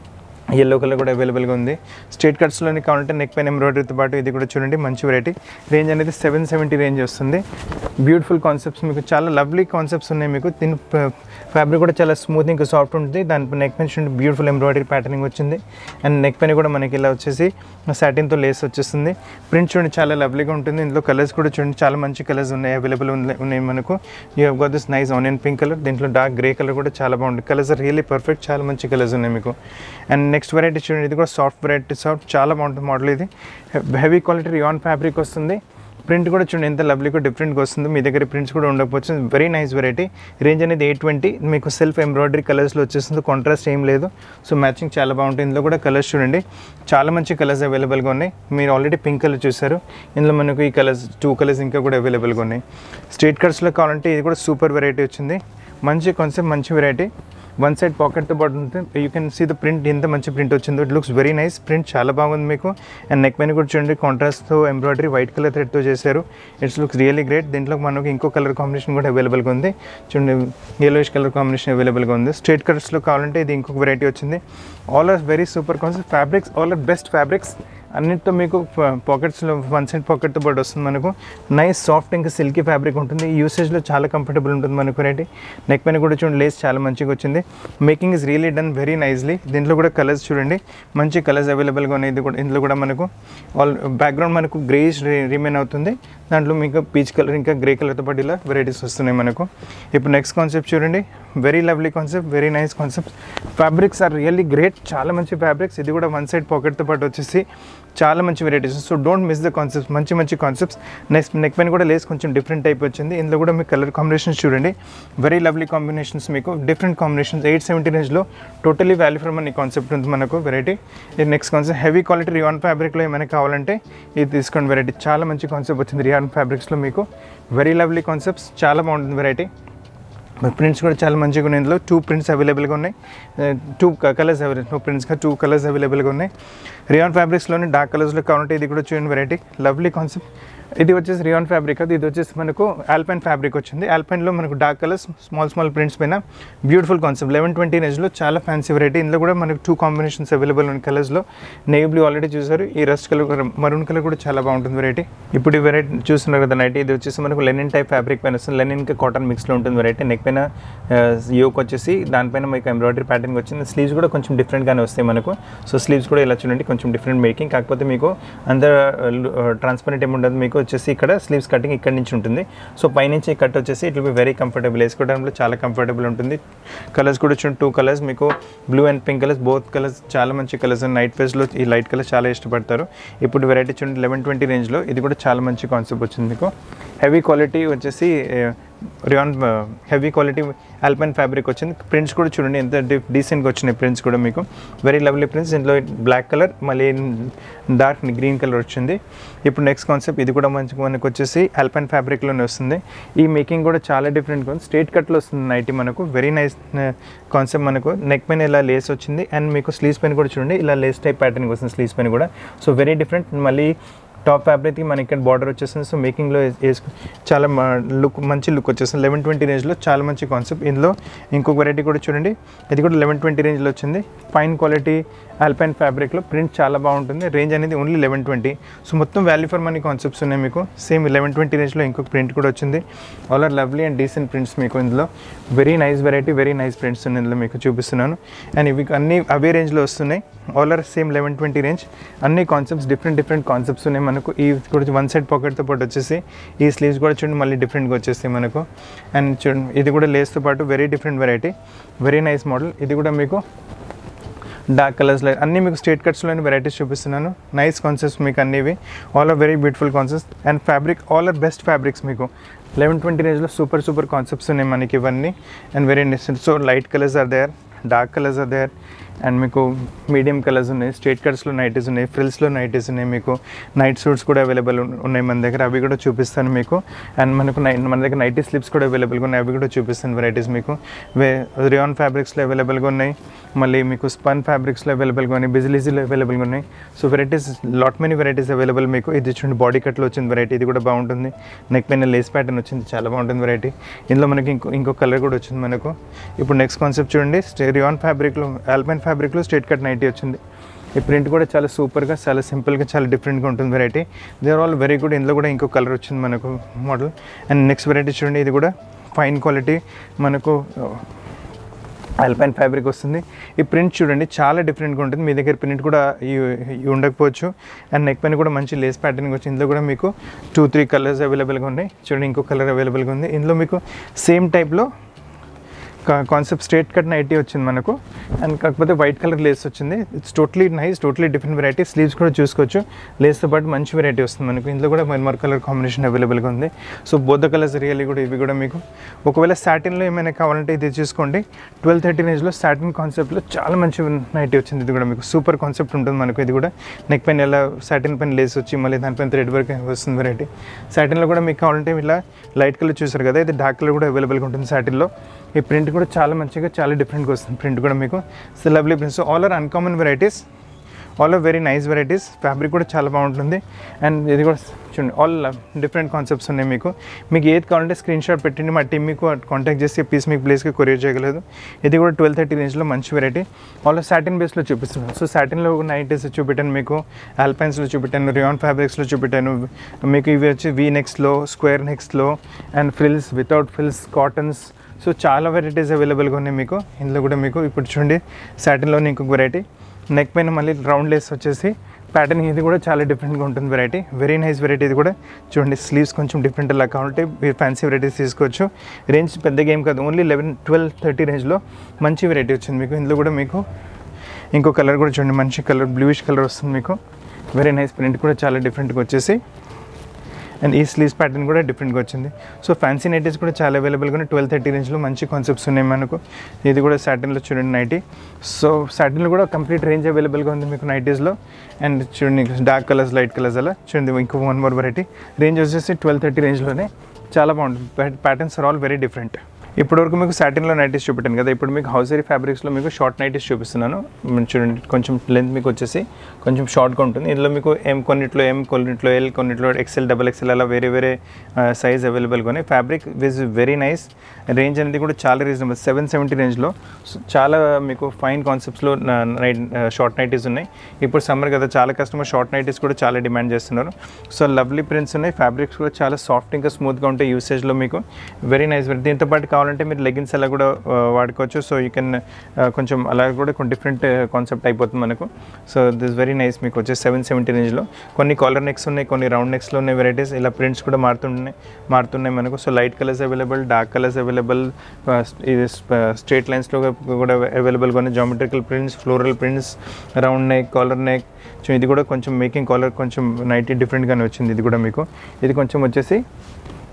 ఎల్లో కలర్ కూడా అవైలబుల్గా ఉంది స్ట్రేట్ కట్స్లోని కావాలంటే నెక్ పైన ఎంబ్రాయిడరీతో పాటు ఇది కూడా చూడండి మంచి వెరైటీ రేంజ్ అనేది సెవెన్ సెవెంటీ రేంజ్ వస్తుంది బ్యూటిఫుల్ కాన్సెప్ట్స్ మీకు చాలా లవ్లీ కాన్సెప్ట్స్ ఉన్నాయి మీకు దీని ఫ్యాబ్రిక్ కూడా చాలా స్మూత్ ఇంకా సాఫ్ట్ ఉంటుంది దాని నెక్ పైన చూడండి బ్యూటిఫుల్ ఎంబ్రాయిడరీ ప్యాటర్నింగ్ వచ్చింది అండ్ నెక్ పైన కూడా మనకి ఇలా వచ్చేసి సాటిన్తో లేస్ వచ్చేస్తుంది ప్రింట్ చూడండి చాలా లవ్లీగా ఉంటుంది ఇందులో కలర్స్ కూడా చూడండి చాలా మంచి కలర్స్ ఉన్నాయి అవైలబుల్ ఉన్నాయి మనకు you have got this nice onion pink colour దీంట్లో డార్క్ గ్రే కలర్ కూడా చాలా బాగుంది కలర్స్ రియల్లీ పర్ఫెక్ట్ చాలా మంచి కలర్స్ ఉన్నాయి మీకు అండ్ నెక్స్ట్ వెరైటీ చూడండి ఇది కూడా సాఫ్ట్ వెరైటీ సాఫ్ట్ చాలా బాగుంటుంది మోడల్ ఇది హెవీ క్వాలిటీ రియాన్ ఫ్యాబ్రిక్ వస్తుంది ప్రింట్ కూడా చూడండి ఎంత లవ్లీగా డిఫరెంట్గా వస్తుంది మీ దగ్గర ప్రింట్స్ కూడా ఉండకపోవచ్చు వెరీ నైస్ వెరైటీ రేంజ్ అనేది ఎయిట్ ట్వంటీ మీకు సెల్ఫ్ ఎంబ్రాయిడరీ కలర్స్లో వచ్చేస్తుంది కాంట్రాస్ట్ ఏం లేదు సో మ్యాచింగ్ చాలా బాగుంటుంది ఇందులో కూడా కలర్స్ చూడండి చాలా మంచి కలర్స్ అవైలబుల్గా ఉన్నాయి మీరు ఆల్రెడీ పింక్ కలర్ చూసారు ఇందులో మనకు ఈ కలర్స్ టూ కలర్స్ ఇంకా కూడా అవైలబుల్గా ఉన్నాయి స్ట్రేట్ కట్స్లో కావాలంటే ఇది కూడా సూపర్ వెరైటీ వచ్చింది మంచి కాన్సెప్ట్ మంచి వెరైటీ వన్ సైడ్ పాకెట్తో పాటు ఉంటుంది you can see the print ఎంత మంచి ప్రింట్ వచ్చిందో it looks very nice print చాలా బాగుంది మీకు అండ్ నెక్ పైన కూడా చూడండి కాంట్రాస్ట్తో ఎంబ్రాయిడరీ వైట్ కలర్ థ్రెడ్తో చేశారు ఇట్స్ లుక్స్ రియల్లీ గ్రేట్ దీంట్లో మనకు ఇంకో కలర్ కాంబినేషన్ కూడా అవైలబుల్గా ఉంది చూడండి yellowish కలర్ కాంబినేషన్ అవైలబుల్గా ఉంది స్ట్రేట్ కలర్స్లో కావాలంటే ఇది ఇంకొక వెరైటీ వచ్చింది all are very super concept fabrics all are best fabrics అన్నిటితో మీకు పాకెట్స్లో వన్ సైడ్ పాకెట్తో పాటు వస్తుంది మనకు నైస్ సాఫ్ట్ ఇంకా సిల్కీ ఫ్యాబ్రిక్ ఉంటుంది యూసేజ్లో చాలా కంఫర్టబుల్ ఉంటుంది మనకు వెరైటీ నెక్ పైన కూడా చూడండి లేస్ చాలా మంచిగా వచ్చింది making is really done very nicely దీంట్లో కూడా కలర్స్ చూడండి మంచి కలర్స్ అవైలబుల్గా ఉన్నాయి ఇది కూడా ఇందులో కూడా మనకు ఆల్ బ్యాక్గ్రౌండ్ మనకు గ్రేయిష్ రిమైన్ అవుతుంది దాంట్లో మీకు పీచ్ కలర్ ఇంకా గ్రే కలర్తో పాటు ఇలా వెరైటీస్ వస్తున్నాయి మనకు ఇప్పుడు నెక్స్ట్ కాన్సెప్ట్ చూడండి very lovely concept very nice concept fabrics are really great చాలా మంచి ఫ్యాబ్రిక్స్ ఇది కూడా వన్ సైడ్ పాకెట్తో పాటు వచ్చేసి చాలా మంచి varieties so don't miss the concepts మంచి మంచి కాన్సెప్ట్స్ నెక్స్ట్ నెక్ పైన కూడా లేస్ కొంచెం డిఫరెంట్ టైప్ వచ్చింది ఇందులో కూడా మీకు కలర్ కాంబినేషన్స్ చూడండి వెరీ లవ్లీ కాంబినేషన్స్ మీకు డిఫరెంట్ కాంబినేషన్స్ ఎయిట్ సెవెంటీ రేంజ్లో టోటలీ వాల్యూ ఫ్రమ్ అనే కాన్సెప్ట్ ఉంది మనకు వెరైటీ ఇది next concept heavy quality rayon ఫ్యాబ్రిక్లో ఏమైనా కావాలంటే ఇది తీసుకోండి వెరైటీ చాలా మంచి కాన్సెప్ట్ వచ్చింది రియాన్ ఫ్యాబ్రిక్స్లో మీకు వెరీ లవ్లీ కాన్సెప్ట్స్ చాలా బాగుంటుంది వెరైటీ ప్రింట్స్ కూడా చాలా మంచిగా ఉన్నాయి ఇందులో టూ ప్రింట్స్ అవైలబుల్గా ఉన్నాయి టూ కలర్స్ అవైలబుల్ టూ ప్రింట్స్గా టూ కలర్స్ అవైలబుల్గా ఉన్నాయి రియాన్ ఫ్యాబ్రిక్స్లోని డార్క్ కలర్స్లో కావాలంటే ఇది కూడా చూడండి వెరైటీ లవ్లీ కాన్సెప్ట్ ఇది వచ్చేసి రియాన్ ఫ్యాబ్రిక్ అది ఇది వచ్చేసి మనకు ఆల్పైన్ ఫ్యాబ్రిక్ వచ్చింది ఆల్పైన్లో మనకు dark colours small small prints పైన బ్యూటిఫుల్ కాన్సెప్ట్ లెవెన్ ట్వంటీ రేంజ్లో చాలా ఫ్యాన్సీ వెరైటీ ఇందులో కూడా మనకు టూ కాంబినేషన్స్ అవైలబుల్ ఉన్న కలర్స్లో నేవీ బ్లూ ఆల్రెడీ చూసారు ఈ రస్ట్ కలర్ మరూన్ కలర్ కూడా చాలా బాగుంటుంది వెరైటీ ఇప్పుడు ఈ వెరైటీ చూస్తున్నారు కదా నైట్ ఇది వచ్చేసి మనకు లెనిన్ టైప్ ఫ్యాబ్రిక్ పైన వస్తుంది లెనిన్ కాటన్ మిక్స్లో ఉంటుంది వెరైటీ నెక్ పైన యోక్ వచ్చేసి దానిపైన మీకు ఎంబ్రాయిడరీ ప్యాటర్న్ వచ్చింది స్లీవ్స్ కూడా కొంచెం డిఫరెంట్గానే వస్తాయి మనకు సో స్లీవ్స్ కూడా ఇలా చూడండి కొంచెం డిఫరెంట్ మేకింగ్ కాకపోతే మీకు అందర్ ట్రాన్స్పరెంట్ ఏమి ఉండదు మీకు వచ్చేసి ఇక్కడ స్లీవ్స్ కటింగ్ ఇక్కడ నుంచి ఉంటుంది సో పైనుంచి కట్ వచ్చేసి it will be very comfortable వేసుకోవడంలో చాలా కంఫర్టబుల్ ఉంటుంది కలర్స్ కూడా చూడండి టూ కలర్స్ మీకు blue and pink colours both colours చాలా మంచి కలర్స్ నైట్ ఫేస్లో ఈ లైట్ కలర్స్ చాలా ఇష్టపడతారు ఇప్పుడు వెరైటీ చూడండి లెవెన్ ట్వంటీ రేంజ్లో ఇది కూడా చాలా మంచి కాన్సెప్ట్ వచ్చింది మీకు హెవీ క్వాలిటీ వచ్చేసి rayon heavy quality alpine fabric వచ్చింది ప్రింట్స్ కూడా చూడండి ఎంత డీసెంట్గా వచ్చినాయి ప్రింట్స్ కూడా మీకు వెరీ లవ్లీ ప్రింట్స్ ఇందులో బ్లాక్ కలర్ మళ్ళీ డార్క్ గ్రీన్ కలర్ వచ్చింది ఇప్పుడు నెక్స్ట్ కాన్సెప్ట్ ఇది కూడా మంచి మనకు వచ్చేసి ఆల్పైన్ ఫ్యాబ్రిక్లోనే వస్తుంది ఈ మేకింగ్ కూడా చాలా డిఫరెంట్గా ఉంది స్ట్రేట్ కట్లో వస్తుంది నైటీ మనకు వెరీ నైస్ కాన్సెప్ట్ మనకు నెక్ పైన ఇలా లేస్ వచ్చింది అండ్ మీకు స్లీవ్స్ పైన కూడా చూడండి ఇలా లేస్ టైప్ ప్యాటర్న్ వస్తుంది స్లీవ్స్ పైన కూడా సో వెరీ డిఫరెంట్ మళ్ళీ టాప్ ఫ్యాబ్రిక్కి మనకి ఇక్కడ బార్డర్ వచ్చేసింది సో మేకింగ్లో వేసుకు చాలా లుక్ మంచి లుక్ వచ్చేసింది లెవెన్ ట్వంటీ రేంజ్లో చాలా మంచి కాన్సెప్ట్ ఇందులో ఇంకొక వెరైటీ కూడా చూడండి ఇది కూడా లెవెన్ ట్వంటీ రేంజ్లో వచ్చింది ఫైన్ క్వాలిటీ ఆల్పైన్ ఫ్యాబ్రిక్లో ప్రింట్ చాలా బాగుంటుంది రేంజ్ అనేది ఓన్లీ లెవెన్ ట్వంటీ సో మొత్తం వాల్యూ ఫర్ మనీ కాన్సెప్ట్స్ ఉన్నాయి మీకు సేమ్ లెవెన్ ట్వంటీ రేంజ్లో ఇంకొక ప్రింట్ కూడా వచ్చింది all are lovely and decent prints మీకు ఇందులో very nice variety very nice prints ఉన్నాయి ఇందులో మీకు చూపిస్తున్నాను అండ్ ఇవి అన్ని అవే రేంజ్లో వస్తున్నాయి all are same eleven twenty range అన్ని కాన్సెప్ట్స్ డిఫరెంట్ డిఫరెంట్ కాన్సెప్ట్స్ ఉన్నాయి మనకు ఈ కూడా వన్ సైడ్ పాకెట్తో పాటు వచ్చేసి ఈ స్లీవ్స్ కూడా చూడండి మళ్ళీ డిఫరెంట్గా వచ్చేస్తాయి మనకు అండ్ చూడండి ఇది కూడా లేస్తో పాటు very different variety very nice model ఇది కూడా మీకు డార్క్ కలర్స్లో అన్నీ మీకు స్ట్రేట్ కట్స్లోని వెరైటీస్ చూపిస్తున్నాను నైస్ కాన్సెప్ట్స్ మీకు అన్నివి all are very beautiful concepts and fabric all are best fabrics మీకు లెవెన్ ట్వంటీ రేంజ్లో సూపర్ సూపర్ కాన్సెప్ట్స్ ఉన్నాయి మనకి ఇవన్నీ and very different so light colours are there dark colours are there and మీకు medium colours ఉన్నాయి straight కట్స్లో nighties ఉన్నాయి ఫ్రిల్స్లో నైటీస్ ఉన్నాయి మీకు నైట్ సూట్స్ కూడా అవైలబుల్ ఉన్నాయి మన దగ్గర అవి కూడా చూపిస్తాను మీకు అండ్ మనకు నై మన దగ్గర నైటీ స్లిప్స్ కూడా అవైలబుల్గా ఉన్నాయి అవి కూడా చూపిస్తాను వెరైటీస్ మీకు వే రియాన్ ఫ్యాబ్రిక్స్లో అవైలబుల్గా ఉన్నాయి మళ్ళీ మీకు స్పన్ ఫ్యాబ్రిక్స్లో అవైలబుల్గా ఉన్నాయి బిజిలీజీలో అవైలబుల్గా ఉన్నాయి so varieties lot many varieties available మీకు ఇది చూడండి బాడీ కట్లో వచ్చింది వెరైటీ ఇది కూడా బాగుంటుంది నెక్ పైన లేస్ ప్యాటర్న్ వచ్చింది చాలా బాగుంటుంది వెరైటీ ఇందులో మనకి ఇంకో ఇంకో కలర్ కూడా వచ్చింది మనకు ఇప్పుడు నెక్స్ట్ కాన్సెప్ట్ చూడండి రియాన్ ఫ్యాబ్రిక్లో ఆల్పైన్ ఫ్యాబ్రిక్లో స్ట్రేట్ కట్ నైటీ వచ్చింది ఈ ప్రింట్ కూడా చాలా సూపర్గా చాలా సింపుల్గా చాలా డిఫరెంట్గా ఉంటుంది variety they are all very good ఇందులో కూడా ఇంకో కలర్ వచ్చింది మనకు మోడల్ అండ్ నెక్స్ట్ వెరైటీ చూడండి ఇది కూడా ఫైన్ క్వాలిటీ మనకు ఆల్పైన్ ఫ్యాబ్రిక్ వస్తుంది ఈ ప్రింట్ చూడండి చాలా డిఫరెంట్గా ఉంటుంది మీ దగ్గర ప్రింట్ కూడా ఈ- ఈ ఉండకపోవచ్చు అండ్ నెక్ పైన కూడా మంచి లేస్ ప్యాటర్న్ వచ్చి ఇందులో కూడా మీకు టూ త్రీ కలర్స్ అవైలబుల్గా ఉన్నాయి చూడండి ఇంకో కలర్ అవైలబుల్గా ఉంది ఇందులో మీకు సేమ్ టైప్లో కాన్సెప్ట్ స్ట్రేట్ కట్ నైటీ వచ్చింది మనకు అండ్ కాకపోతే వైట్ కలర్ లేస్ వచ్చింది it's totally nice totally different variety sleeves కూడా చూసుకోవచ్చు లేస్తో పాటు మంచి వెరైటీ వస్తుంది మనకు ఇందులో కూడా మర్ కలర్ కాంబినేషన్ అవైలబుల్గా ఉంది సో బోత్ కలర్స్ రియల్లీ కూడా ఇవి కూడా మీకు ఒకవేళ సాటిన్లో ఏమైనా కావాలంటే ఇది చూసుకోండి ట్వెల్వ్ థర్టీ రేంజ్లో సాటిన్ కాన్సెప్ట్లో చాలా మంచి నైటీ వచ్చింది ఇది కూడా మీకు సూపర్ కాన్సెప్ట్ ఉంటుంది మనకు ఇది కూడా నెక్ పైన ఎలా సాటిన్ పైన లేస్ వచ్చి మళ్ళీ దానిపైన థ్రెడ్ వర్క్ వస్తుంది వెరైటీ సాటిన్లో కూడా మీకు కావాలంటే ఇలా లైట్ కలర్ చూసారు కదా ఇది డార్క్ కలర్ కూడా అవైలబుల్గా ఉంటుంది సాటిన్లో ఈ ప్రింట్ కూడా చాలా మంచిగా చాలా డిఫరెంట్గా వస్తుంది ప్రింట్ కూడా మీకు so lovely print so all are uncommon varieties all are very nice varieties fabric కూడా చాలా బాగుంటుంది అండ్ ఇది కూడా చూడండి ఆల్ డిఫరెంట్ కాన్సెప్ట్స్ ఉన్నాయి మీకు మీకు ఏది కావాలంటే స్క్రీన్ షాట్ పెట్టండి మా టీం మీకు కాంటాక్ట్ చేసి పీస్ మీకు ప్లేస్కి కొరియర్ చేయగలదు ఇది కూడా ట్వెల్వ్ థర్టీ రేంజ్లో మంచి వెరైటీ ఆల్ సాటిన్ బేస్లో చూపిస్తున్నాను సో సాటిన్లో నైటీస్ చూపెట్టాను మీకు ఆల్పైన్స్లో చూపెట్టాను రియాన్ ఫ్యాబ్రిక్స్లో చూపెట్టాను మీకు ఇవి వచ్చి వీ నెక్స్లో స్క్వేర్ నెక్స్లో and frills without frills cottons so చాలా వెరైటీస్ అవైలబుల్గా ఉన్నాయి మీకు ఇందులో కూడా మీకు ఇప్పుడు చూడండి సాటిన్లోని ఇంకొక వెరైటీ నెక్ పైన మళ్ళీ రౌండ్ లేస్ వచ్చేసి ప్యాటర్న్ ఇది కూడా చాలా డిఫరెంట్గా ఉంటుంది వెరైటీ వెరీ నైస్ వెరైటీ ఇది కూడా చూడండి స్లీవ్స్ కొంచెం డిఫరెంట్ అలా కావాలంటే మీరు ఫ్యాన్సీ వెరైటీస్ తీసుకోవచ్చు రేంజ్ పెద్దగా ఏం కాదు ఓన్లీ లెవెన్ ట్వెల్వ్ థర్టీ రేంజ్లో మంచి వెరైటీ వచ్చింది మీకు ఇందులో కూడా మీకు ఇంకో కలర్ కూడా చూడండి మంచి కలర్ బ్లూయిష్ కలర్ వస్తుంది మీకు వెరీ నైస్ ప్రింట్ కూడా చాలా డిఫరెంట్గా వచ్చేసి అండ్ ఈ స్లీవ్స్ ప్యాటర్న్ కూడా డిఫరెంట్గా వచ్చింది సో ఫ్యాన్సీ నైటీస్ కూడా చాలా అవైలబుల్గా ఉన్నాయి ట్వెల్వ్ థర్టీ రేంజ్లో మంచి కాన్సెప్ట్స్ ఉన్నాయి మనకు ఇది కూడా సాటిన్లో చూడండి నైటీ సో సాటిన్లో కూడా కంప్లీట్ రేంజ్ అవైలబుల్గా ఉంది మీకు నైటీస్లో అండ్ చూడండి డార్క్ కలర్స్ లైట్ కలర్స్ అలా చూడండి ఇంకో వన్ మోర్ వెరైటీ రేంజ్ వచ్చేసి ట్వెల్వ్ థర్టీ రేంజ్లోనే చాలా బాగుంటుంది patterns are all very different ఇప్పటివరకు మీకు సాటిన్లో నైటీస్ చూపెట్టాను కదా ఇప్పుడు మీకు హౌసరీ ఫ్యాబ్రిక్స్లో మీకు షార్ట్ నైటీస్ చూపిస్తున్నాను మీరు చూడండి కొంచెం లెంత్ మీకు వచ్చేసి కొంచెం షార్ట్గా ఉంటుంది ఇందులో మీకు ఎం కొన్నిట్లో ఎం కొన్నిట్లో ఎల్ కొన్నిట్లో ఎక్సెల్ డబల్ ఎక్సెల్ అలా వేరే వేరే సైజ్ అవైలబుల్గా ఉన్నాయి fabric wise very nice range అనేది కూడా చాలా రీజనబుల్ సెవెన్ సెవెంటీ రేంజ్లో చాలా మీకు ఫైన్ కాన్సెప్ట్స్లో నైట్ షార్ట్ నైటీస్ ఉన్నాయి ఇప్పుడు సమ్మర్ కదా చాలా కస్టమర్ షార్ట్ నైటీస్ కూడా చాలా డిమాండ్ చేస్తున్నారు సో లవ్లీ ప్రింట్స్ ఉన్నాయి ఫ్యాబ్రిక్స్ కూడా చాలా సాఫ్ట్ ఇంకా స్మూత్గా ఉంటాయి యూసేజ్లో మీకు వెరీ నైస్ దీంతో పాటు కావాలంటే మీరు లెగిన్స్ అలా కూడా ఆ, వాడుకోవచ్చు సో యూ కెన్ కొంచెం అలా కూడా కొంచెం డిఫరెంట్ కాన్సెప్ట్ అయిపోతుంది మనకు సో దిస్ వెరీ నైస్ మీకు వచ్చేసి సెవెన్ సెవెంటీ రేంజ్లో కొన్ని కాలర్ నెక్స్ ఉన్నాయి కొన్ని రౌండ్ నెక్స్లో ఉన్నాయి వెరైటీస్ ఇలా ప్రింట్స్ కూడా మారుతున్నాయి మారుతున్నాయి మనకు so light colours available dark colours available ఇది స్ట్రేట్ లైన్స్లో కూడా అవైలబుల్గా ఉన్నాయి geometrical prints floral prints round neck collar neck so ఇది కూడా కొంచెం మేకింగ్ కాలర్ కొంచెం నైటీ డిఫరెంట్గానే వచ్చింది ఇది కూడా మీకు ఇది కొంచెం వచ్చేసి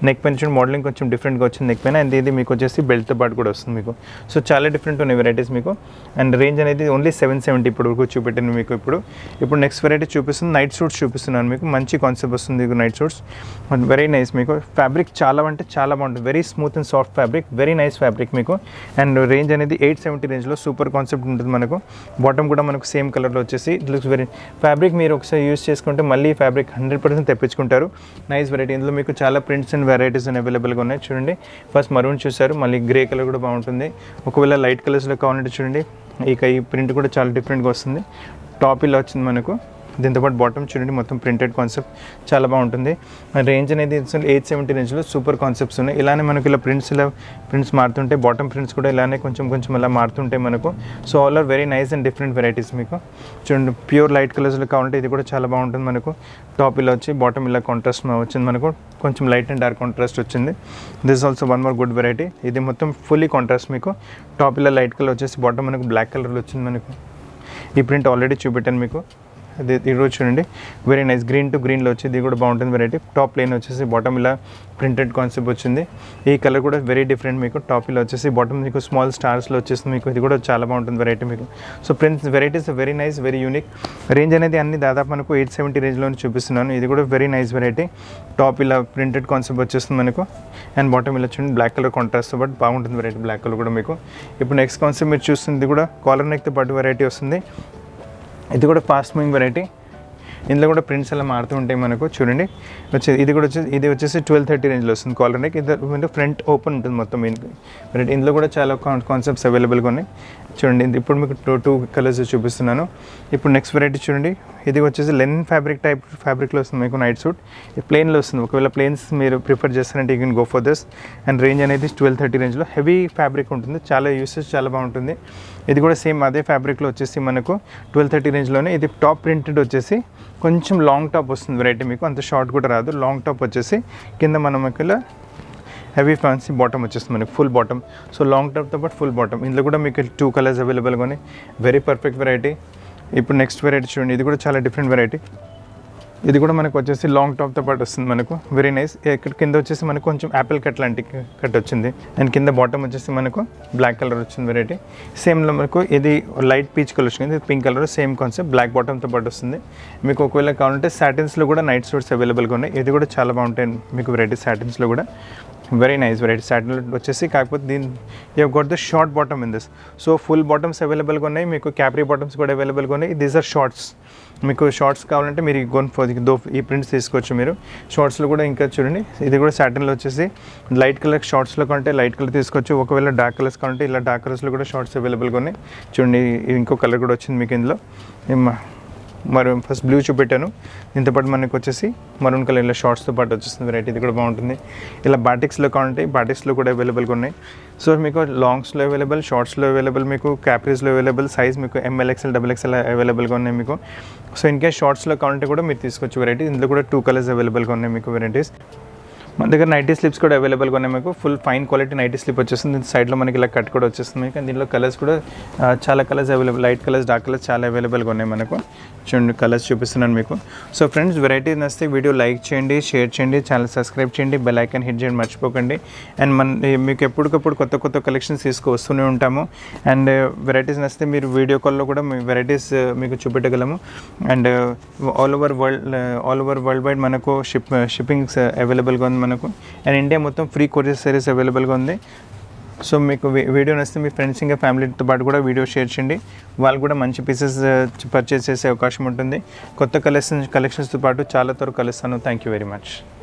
నెక్ పైన చూడండి మోడలింగ్ కొంచెం డిఫరెంట్గా వచ్చింది నెక్ పైన అండ్ ఇది మీకు వచ్చేసి బెల్ట్తో పాటు కూడా వస్తుంది మీకు సో చాలా డిఫరెంట్ ఉన్నాయి వెరైటీస్ మీకు అండ్ రేంజ్ అనేది ఓన్లీ సెవెన్ సెవెంటీ ఇప్పుడు వరకు చూపెట్టాను మీకు ఇప్పుడు ఇప్పుడు నెక్స్ట్ వెరైటీ చూపిస్తుంది నైట్ సూట్స్ చూపిస్తున్నాను మీకు మంచి కాన్సెప్ట్ వస్తుంది మీకు నైట్ సూట్స్ వెరీ నైస్ మీకు ఫ్యాబ్రిక్ చాలా అంటే చాలా బాగుంటుంది very smooth and soft fabric very nice fabric మీకు అండ్ రేంజ్ అనేది ఎయిట్ సెవెంటీ రేంజ్లో సూపర్ కాన్సెప్ట్ ఉంటుంది మనకు బాటమ్ కూడా మనకు సేమ్ కలర్లో వచ్చేసి ఇట్ లుక్స్ వెరీ ఫ్యాబ్రిక్ మీరు ఒకసారి యూస్ చేసుకుంటే మళ్ళీ ఫ్యాబ్రిక్ హండ్రెడ్ పర్సెంట్ తెప్పించుకుంటారు నైస్ వెరైటీ ఇందులో మీకు చాలా ప్రింట్స్ అండ్ వెరైటీస్ అని అవైలబుల్గా ఉన్నాయి చూడండి ఫస్ట్ మరూన్ చూసారు మళ్ళీ గ్రే కలర్ కూడా బాగుంటుంది ఒకవేళ లైట్ కలర్స్లో కావాలంటే చూడండి ఇక ఈ ప్రింట్ కూడా చాలా డిఫరెంట్గా వస్తుంది టాప్ ఇలా వచ్చింది మనకు దీంతోపాటు బాటమ్ చూడండి మొత్తం ప్రింటెడ్ కాన్సెప్ట్ చాలా బాగుంటుంది రేంజ్ అనేది ఎయిట్ సెవెంటీ రేంజ్లో సూపర్ కాన్సెప్ట్స్ ఉన్నాయి ఇలానే మనకి ఇలా ప్రింట్స్ ఇలా ప్రింట్స్ మారుతుంటే బాటమ్ ప్రింట్స్ కూడా ఇలానే కొంచెం కొంచెం ఇలా మారుతుంటాయి మనకు so all are very nice and different varieties మీకు చూడండి ప్యూర్ లైట్ కలర్స్లో కావాలంటే ఇది కూడా చాలా బాగుంటుంది మనకు టాప్ ఇలా వచ్చి బాటమ్ ఇలా కాంట్రాస్ట్ వచ్చింది మనకు కొంచెం లైట్ అండ్ డార్క్ కాంట్రాస్ట్ వచ్చింది this also one more good variety ఇది మొత్తం ఫుల్లీ కాంట్రాస్ట్ మీకు టాప్ ఇలా లైట్ కలర్ వచ్చేసి బాటమ్ మనకు బ్లాక్ కలర్లో వచ్చింది మనకు ఈ ప్రింట్ ఆల్రెడీ చూపెట్టాను మీకు ఇది ఈరోజు చూడండి వెరీ నైస్ గ్రీన్ టు గ్రీన్లో వచ్చి ఇది కూడా బాగుంటుంది వెరైటీ టాప్ ప్లేన్ వచ్చేసి బాటమ్ ఇలా ప్రింటెడ్ కాన్సెప్ట్ వచ్చింది ఈ కలర్ కూడా వెరీ డిఫరెంట్ మీకు టాప్ ఇలా వచ్చేసి బాటమ్ మీకు స్మాల్ స్టార్స్లో వచ్చేస్తుంది మీకు ఇది కూడా చాలా బాగుంటుంది వెరైటీ మీకు so prints varieties very nice very unique range అనేది అన్ని దాదాపు మనకు ఎయిట్ సెవెంటీ రేంజ్లో చూపిస్తున్నాను ఇది కూడా వెరీ నైస్ వెరైటీ టాప్ ఇలా ప్రింటెడ్ కాన్సెప్ట్ వచ్చేస్తుంది మనకు అండ్ బాటమ్ ఇలా చూడండి బ్లాక్ కలర్ కాంట్రాస్ట్ బట్ బాగుంటుంది వెరైటీ బ్లాక్ కలర్ కూడా మీకు ఇప్పుడు నెక్స్ట్ కాన్సెప్ట్ మీరు చూస్తుంది ఇది కూడా కాలర్ నెక్తో పాటు వెరైటీ వస్తుంది ఇది కూడా ఫాస్ట్ మూవింగ్ వెరైటీ ఇందులో కూడా ప్రింట్స్ అలా మారుతూ ఉంటాయి మనకు చూడండి వచ్చేది ఇది కూడా వచ్చేసి ఇది వచ్చేసి ట్వెల్వ్ థర్టీ రేంజ్లో వస్తుంది కాలర్ నెక్ ఇది ఫ్రంట్ ఓపెన్ ఉంటుంది మొత్తం వెరైటీ ఇందులో కూడా చాలా కాన్సెప్ట్స్ అవైలబుల్గా ఉన్నాయి చూడండి ఇది ఇప్పుడు మీకు టూ టూ కలర్స్ చూపిస్తున్నాను ఇప్పుడు నెక్స్ట్ వెరైటీ చూడండి ఇది వచ్చేసి లెన్ ఫ్యాబ్రిక్ టైప్ ఫ్యాబ్రిక్లో వస్తుంది మీకు నైట్ సూట్ ఇది ప్లెయిన్లో వస్తుంది ఒకవేళ ప్లెయిన్స్ మీరు ప్రిఫర్ చేస్తారంటే you can go for this and range అనేది ట్వెల్వ్ థర్టీ రేంజ్లో హెవీ ఫ్యాబ్రిక్ ఉంటుంది చాలా యూసెస్ చాలా బాగుంటుంది ఇది కూడా సేమ్ అదే ఫ్యాబ్రిక్లో వచ్చేసి మనకు ట్వెల్వ్ థర్టీ రేంజ్లోనే ఇది టాప్ ప్రింటెడ్ వచ్చేసి కొంచెం లాంగ్ టాప్ వస్తుంది వెరైటీ మీకు అంత షార్ట్ కూడా రాదు లాంగ్ టాప్ వచ్చేసి కింద మనం ఇలా హెవీ ఫ్యాన్సీ బాటమ్ వచ్చేస్తుంది మనకి ఫుల్ బాటమ్ సో లాంగ్ టాప్తో పాటు ఫుల్ బాటమ్ ఇందులో కూడా మీకు టూ కలర్స్ అవైలబుల్గా ఉన్నాయి వెరీ పర్ఫెక్ట్ వెరైటీ ఇప్పుడు నెక్స్ట్ వెరైటీ చూడండి ఇది కూడా చాలా డిఫరెంట్ వెరైటీ ఇది కూడా మనకు వచ్చేసి లాంగ్ టాప్తో పాటు వస్తుంది మనకు వెరీ నైస్ ఇక్కడ కింద వచ్చేసి మనకు కొంచెం యాపిల్ కట్ లాంటి కట్ వచ్చింది అండ్ కింద బాటమ్ వచ్చేసి మనకు బ్లాక్ కలర్ వచ్చింది వెరైటీ సేమ్లో మనకు ఇది లైట్ పీచ్ కలర్ వచ్చింది ఇది pink colour same concept black బాటమ్తో పాటు వస్తుంది మీకు ఒకవేళ కావాలంటే సాటిన్స్లో కూడా నైట్ సూట్స్ అవైలబుల్గా ఉన్నాయి ఇది కూడా చాలా బాగుంటాయి మీకు వెరైటీ సాటిన్స్లో కూడా వెరీ నైస్ వెరైటీ సాటిన్ వచ్చేసి కాకపోతే దీని you got the short bottom in this so full bottoms అవైలబుల్గా ఉన్నాయి మీకు క్యాప్రీ బాటమ్స్ కూడా అవైలబుల్గా ఉన్నాయి దీస్ ఆర్ షార్ట్స్ మీకు షార్ట్స్ కావాలంటే మీరు గోన్ ఫర్ దో ఈ ప్రింట్స్ తీసుకోవచ్చు మీరు షార్ట్స్లో కూడా ఇంకా చూడండి ఇది కూడా సాటిన్లో వచ్చేసి లైట్ కలర్ షార్ట్స్లో కంటే లైట్ కలర్ తీసుకోవచ్చు ఒకవేళ డార్క్ కలర్స్ కావాలంటే ఇలా డార్క్ కలర్స్లో కూడా షార్ట్స్ అవైలబుల్గా ఉన్నాయి చూడండి ఇది ఇంకో కలర్ కూడా వచ్చింది మీకు ఇందులో ఏమ- మరి ఫస్ట్ బ్లూ చూపెట్టాను దీంతో పాటు మనకి వచ్చేసి మరూన్ కలర్లో షార్ట్స్తో పాటు వచ్చేస్తుంది వెరైటీ ఇది కూడా బాగుంటుంది ఇలా బాటిక్స్లో కావాలంటే బాటిక్స్లో కూడా అవైలబుల్గా ఉన్నాయి సో మీకు లాంగ్స్లో అవైలబుల్ షార్ట్స్లో అవైలబుల్ మీకు క్యాప్రీస్లో అవైలబుల్ సైజ్ మీకు ఎంఎల్ ఎక్స్ఎల్ డబుల్ ఎక్స్ఎల్ అవైలబుల్గా ఉన్నాయి మీకు సో ఇన్ కేస్ షార్ట్స్లో కావాలంటే కూడా మీరు తీసుకోవచ్చు వెరైటీ ఇందులో కూడా టూ కలర్స్ అవైలబుల్గా ఉన్నాయి మీకు వెరైటీస్ మన దగ్గర నైటీ స్లిప్స్ కూడా అవైలబుల్గా ఉన్నాయి మీకు full fine quality nighty slip వచ్చేస్తుంది దీని సైడ్లో మనకి ఇలా కట్ కూడా వచ్చేస్తుంది మీకు అండ్ దీనిలో కలర్స్ కూడా ఆ, చాలా colours available light colours dark colours చాలా అవైలబుల్గా ఉన్నాయి మనకు చూడండి కలర్స్ చూపిస్తున్నాను మీకు సో ఫ్రెండ్స్ వెరైటీ నచ్చితే వీడియో లైక్ చేయండి షేర్ చేయండి ఛానల్ సబ్స్క్రైబ్ చేయండి బెల్ ఐకాన్ హిట్ చేయండి మర్చిపోకండి అండ్ మన ఈ మీకు ఎప్పటికప్పుడు కొత్త కొత్త కలెక్షన్స్ తీసుకువస్తూనే ఉంటాము అండ్ వెరైటీస్ నచ్చితే మీరు వీడియో కాల్లో కూడా మీ వెరైటీస్ మీకు చూపెట్టగలము and all over world all over world wide మనకు షిప్ షిప్పింగ్స్ అవైలబుల్గా ఉంది మనకు అండ్ ఇండియా మొత్తం ఫ్రీ కొరియర్ సర్వీస్ అవైలబుల్గా ఉంది సో మీకు వీ- వీడియో నచ్చితే మీ ఫ్రెండ్స్ ఇంకా ఫ్యామిలీతో పాటు కూడా వీడియో షేర్ చేయండి వాళ్ళు కూడా మంచి పీసెస్ పర్చేస్ చేసే అవకాశం ఉంటుంది కొత్త కలెక్షన్స్ కలెక్షన్స్తో పాటు చాలా త్వరగా కలుస్తాను థ్యాంక్ యూ వెరీ మచ్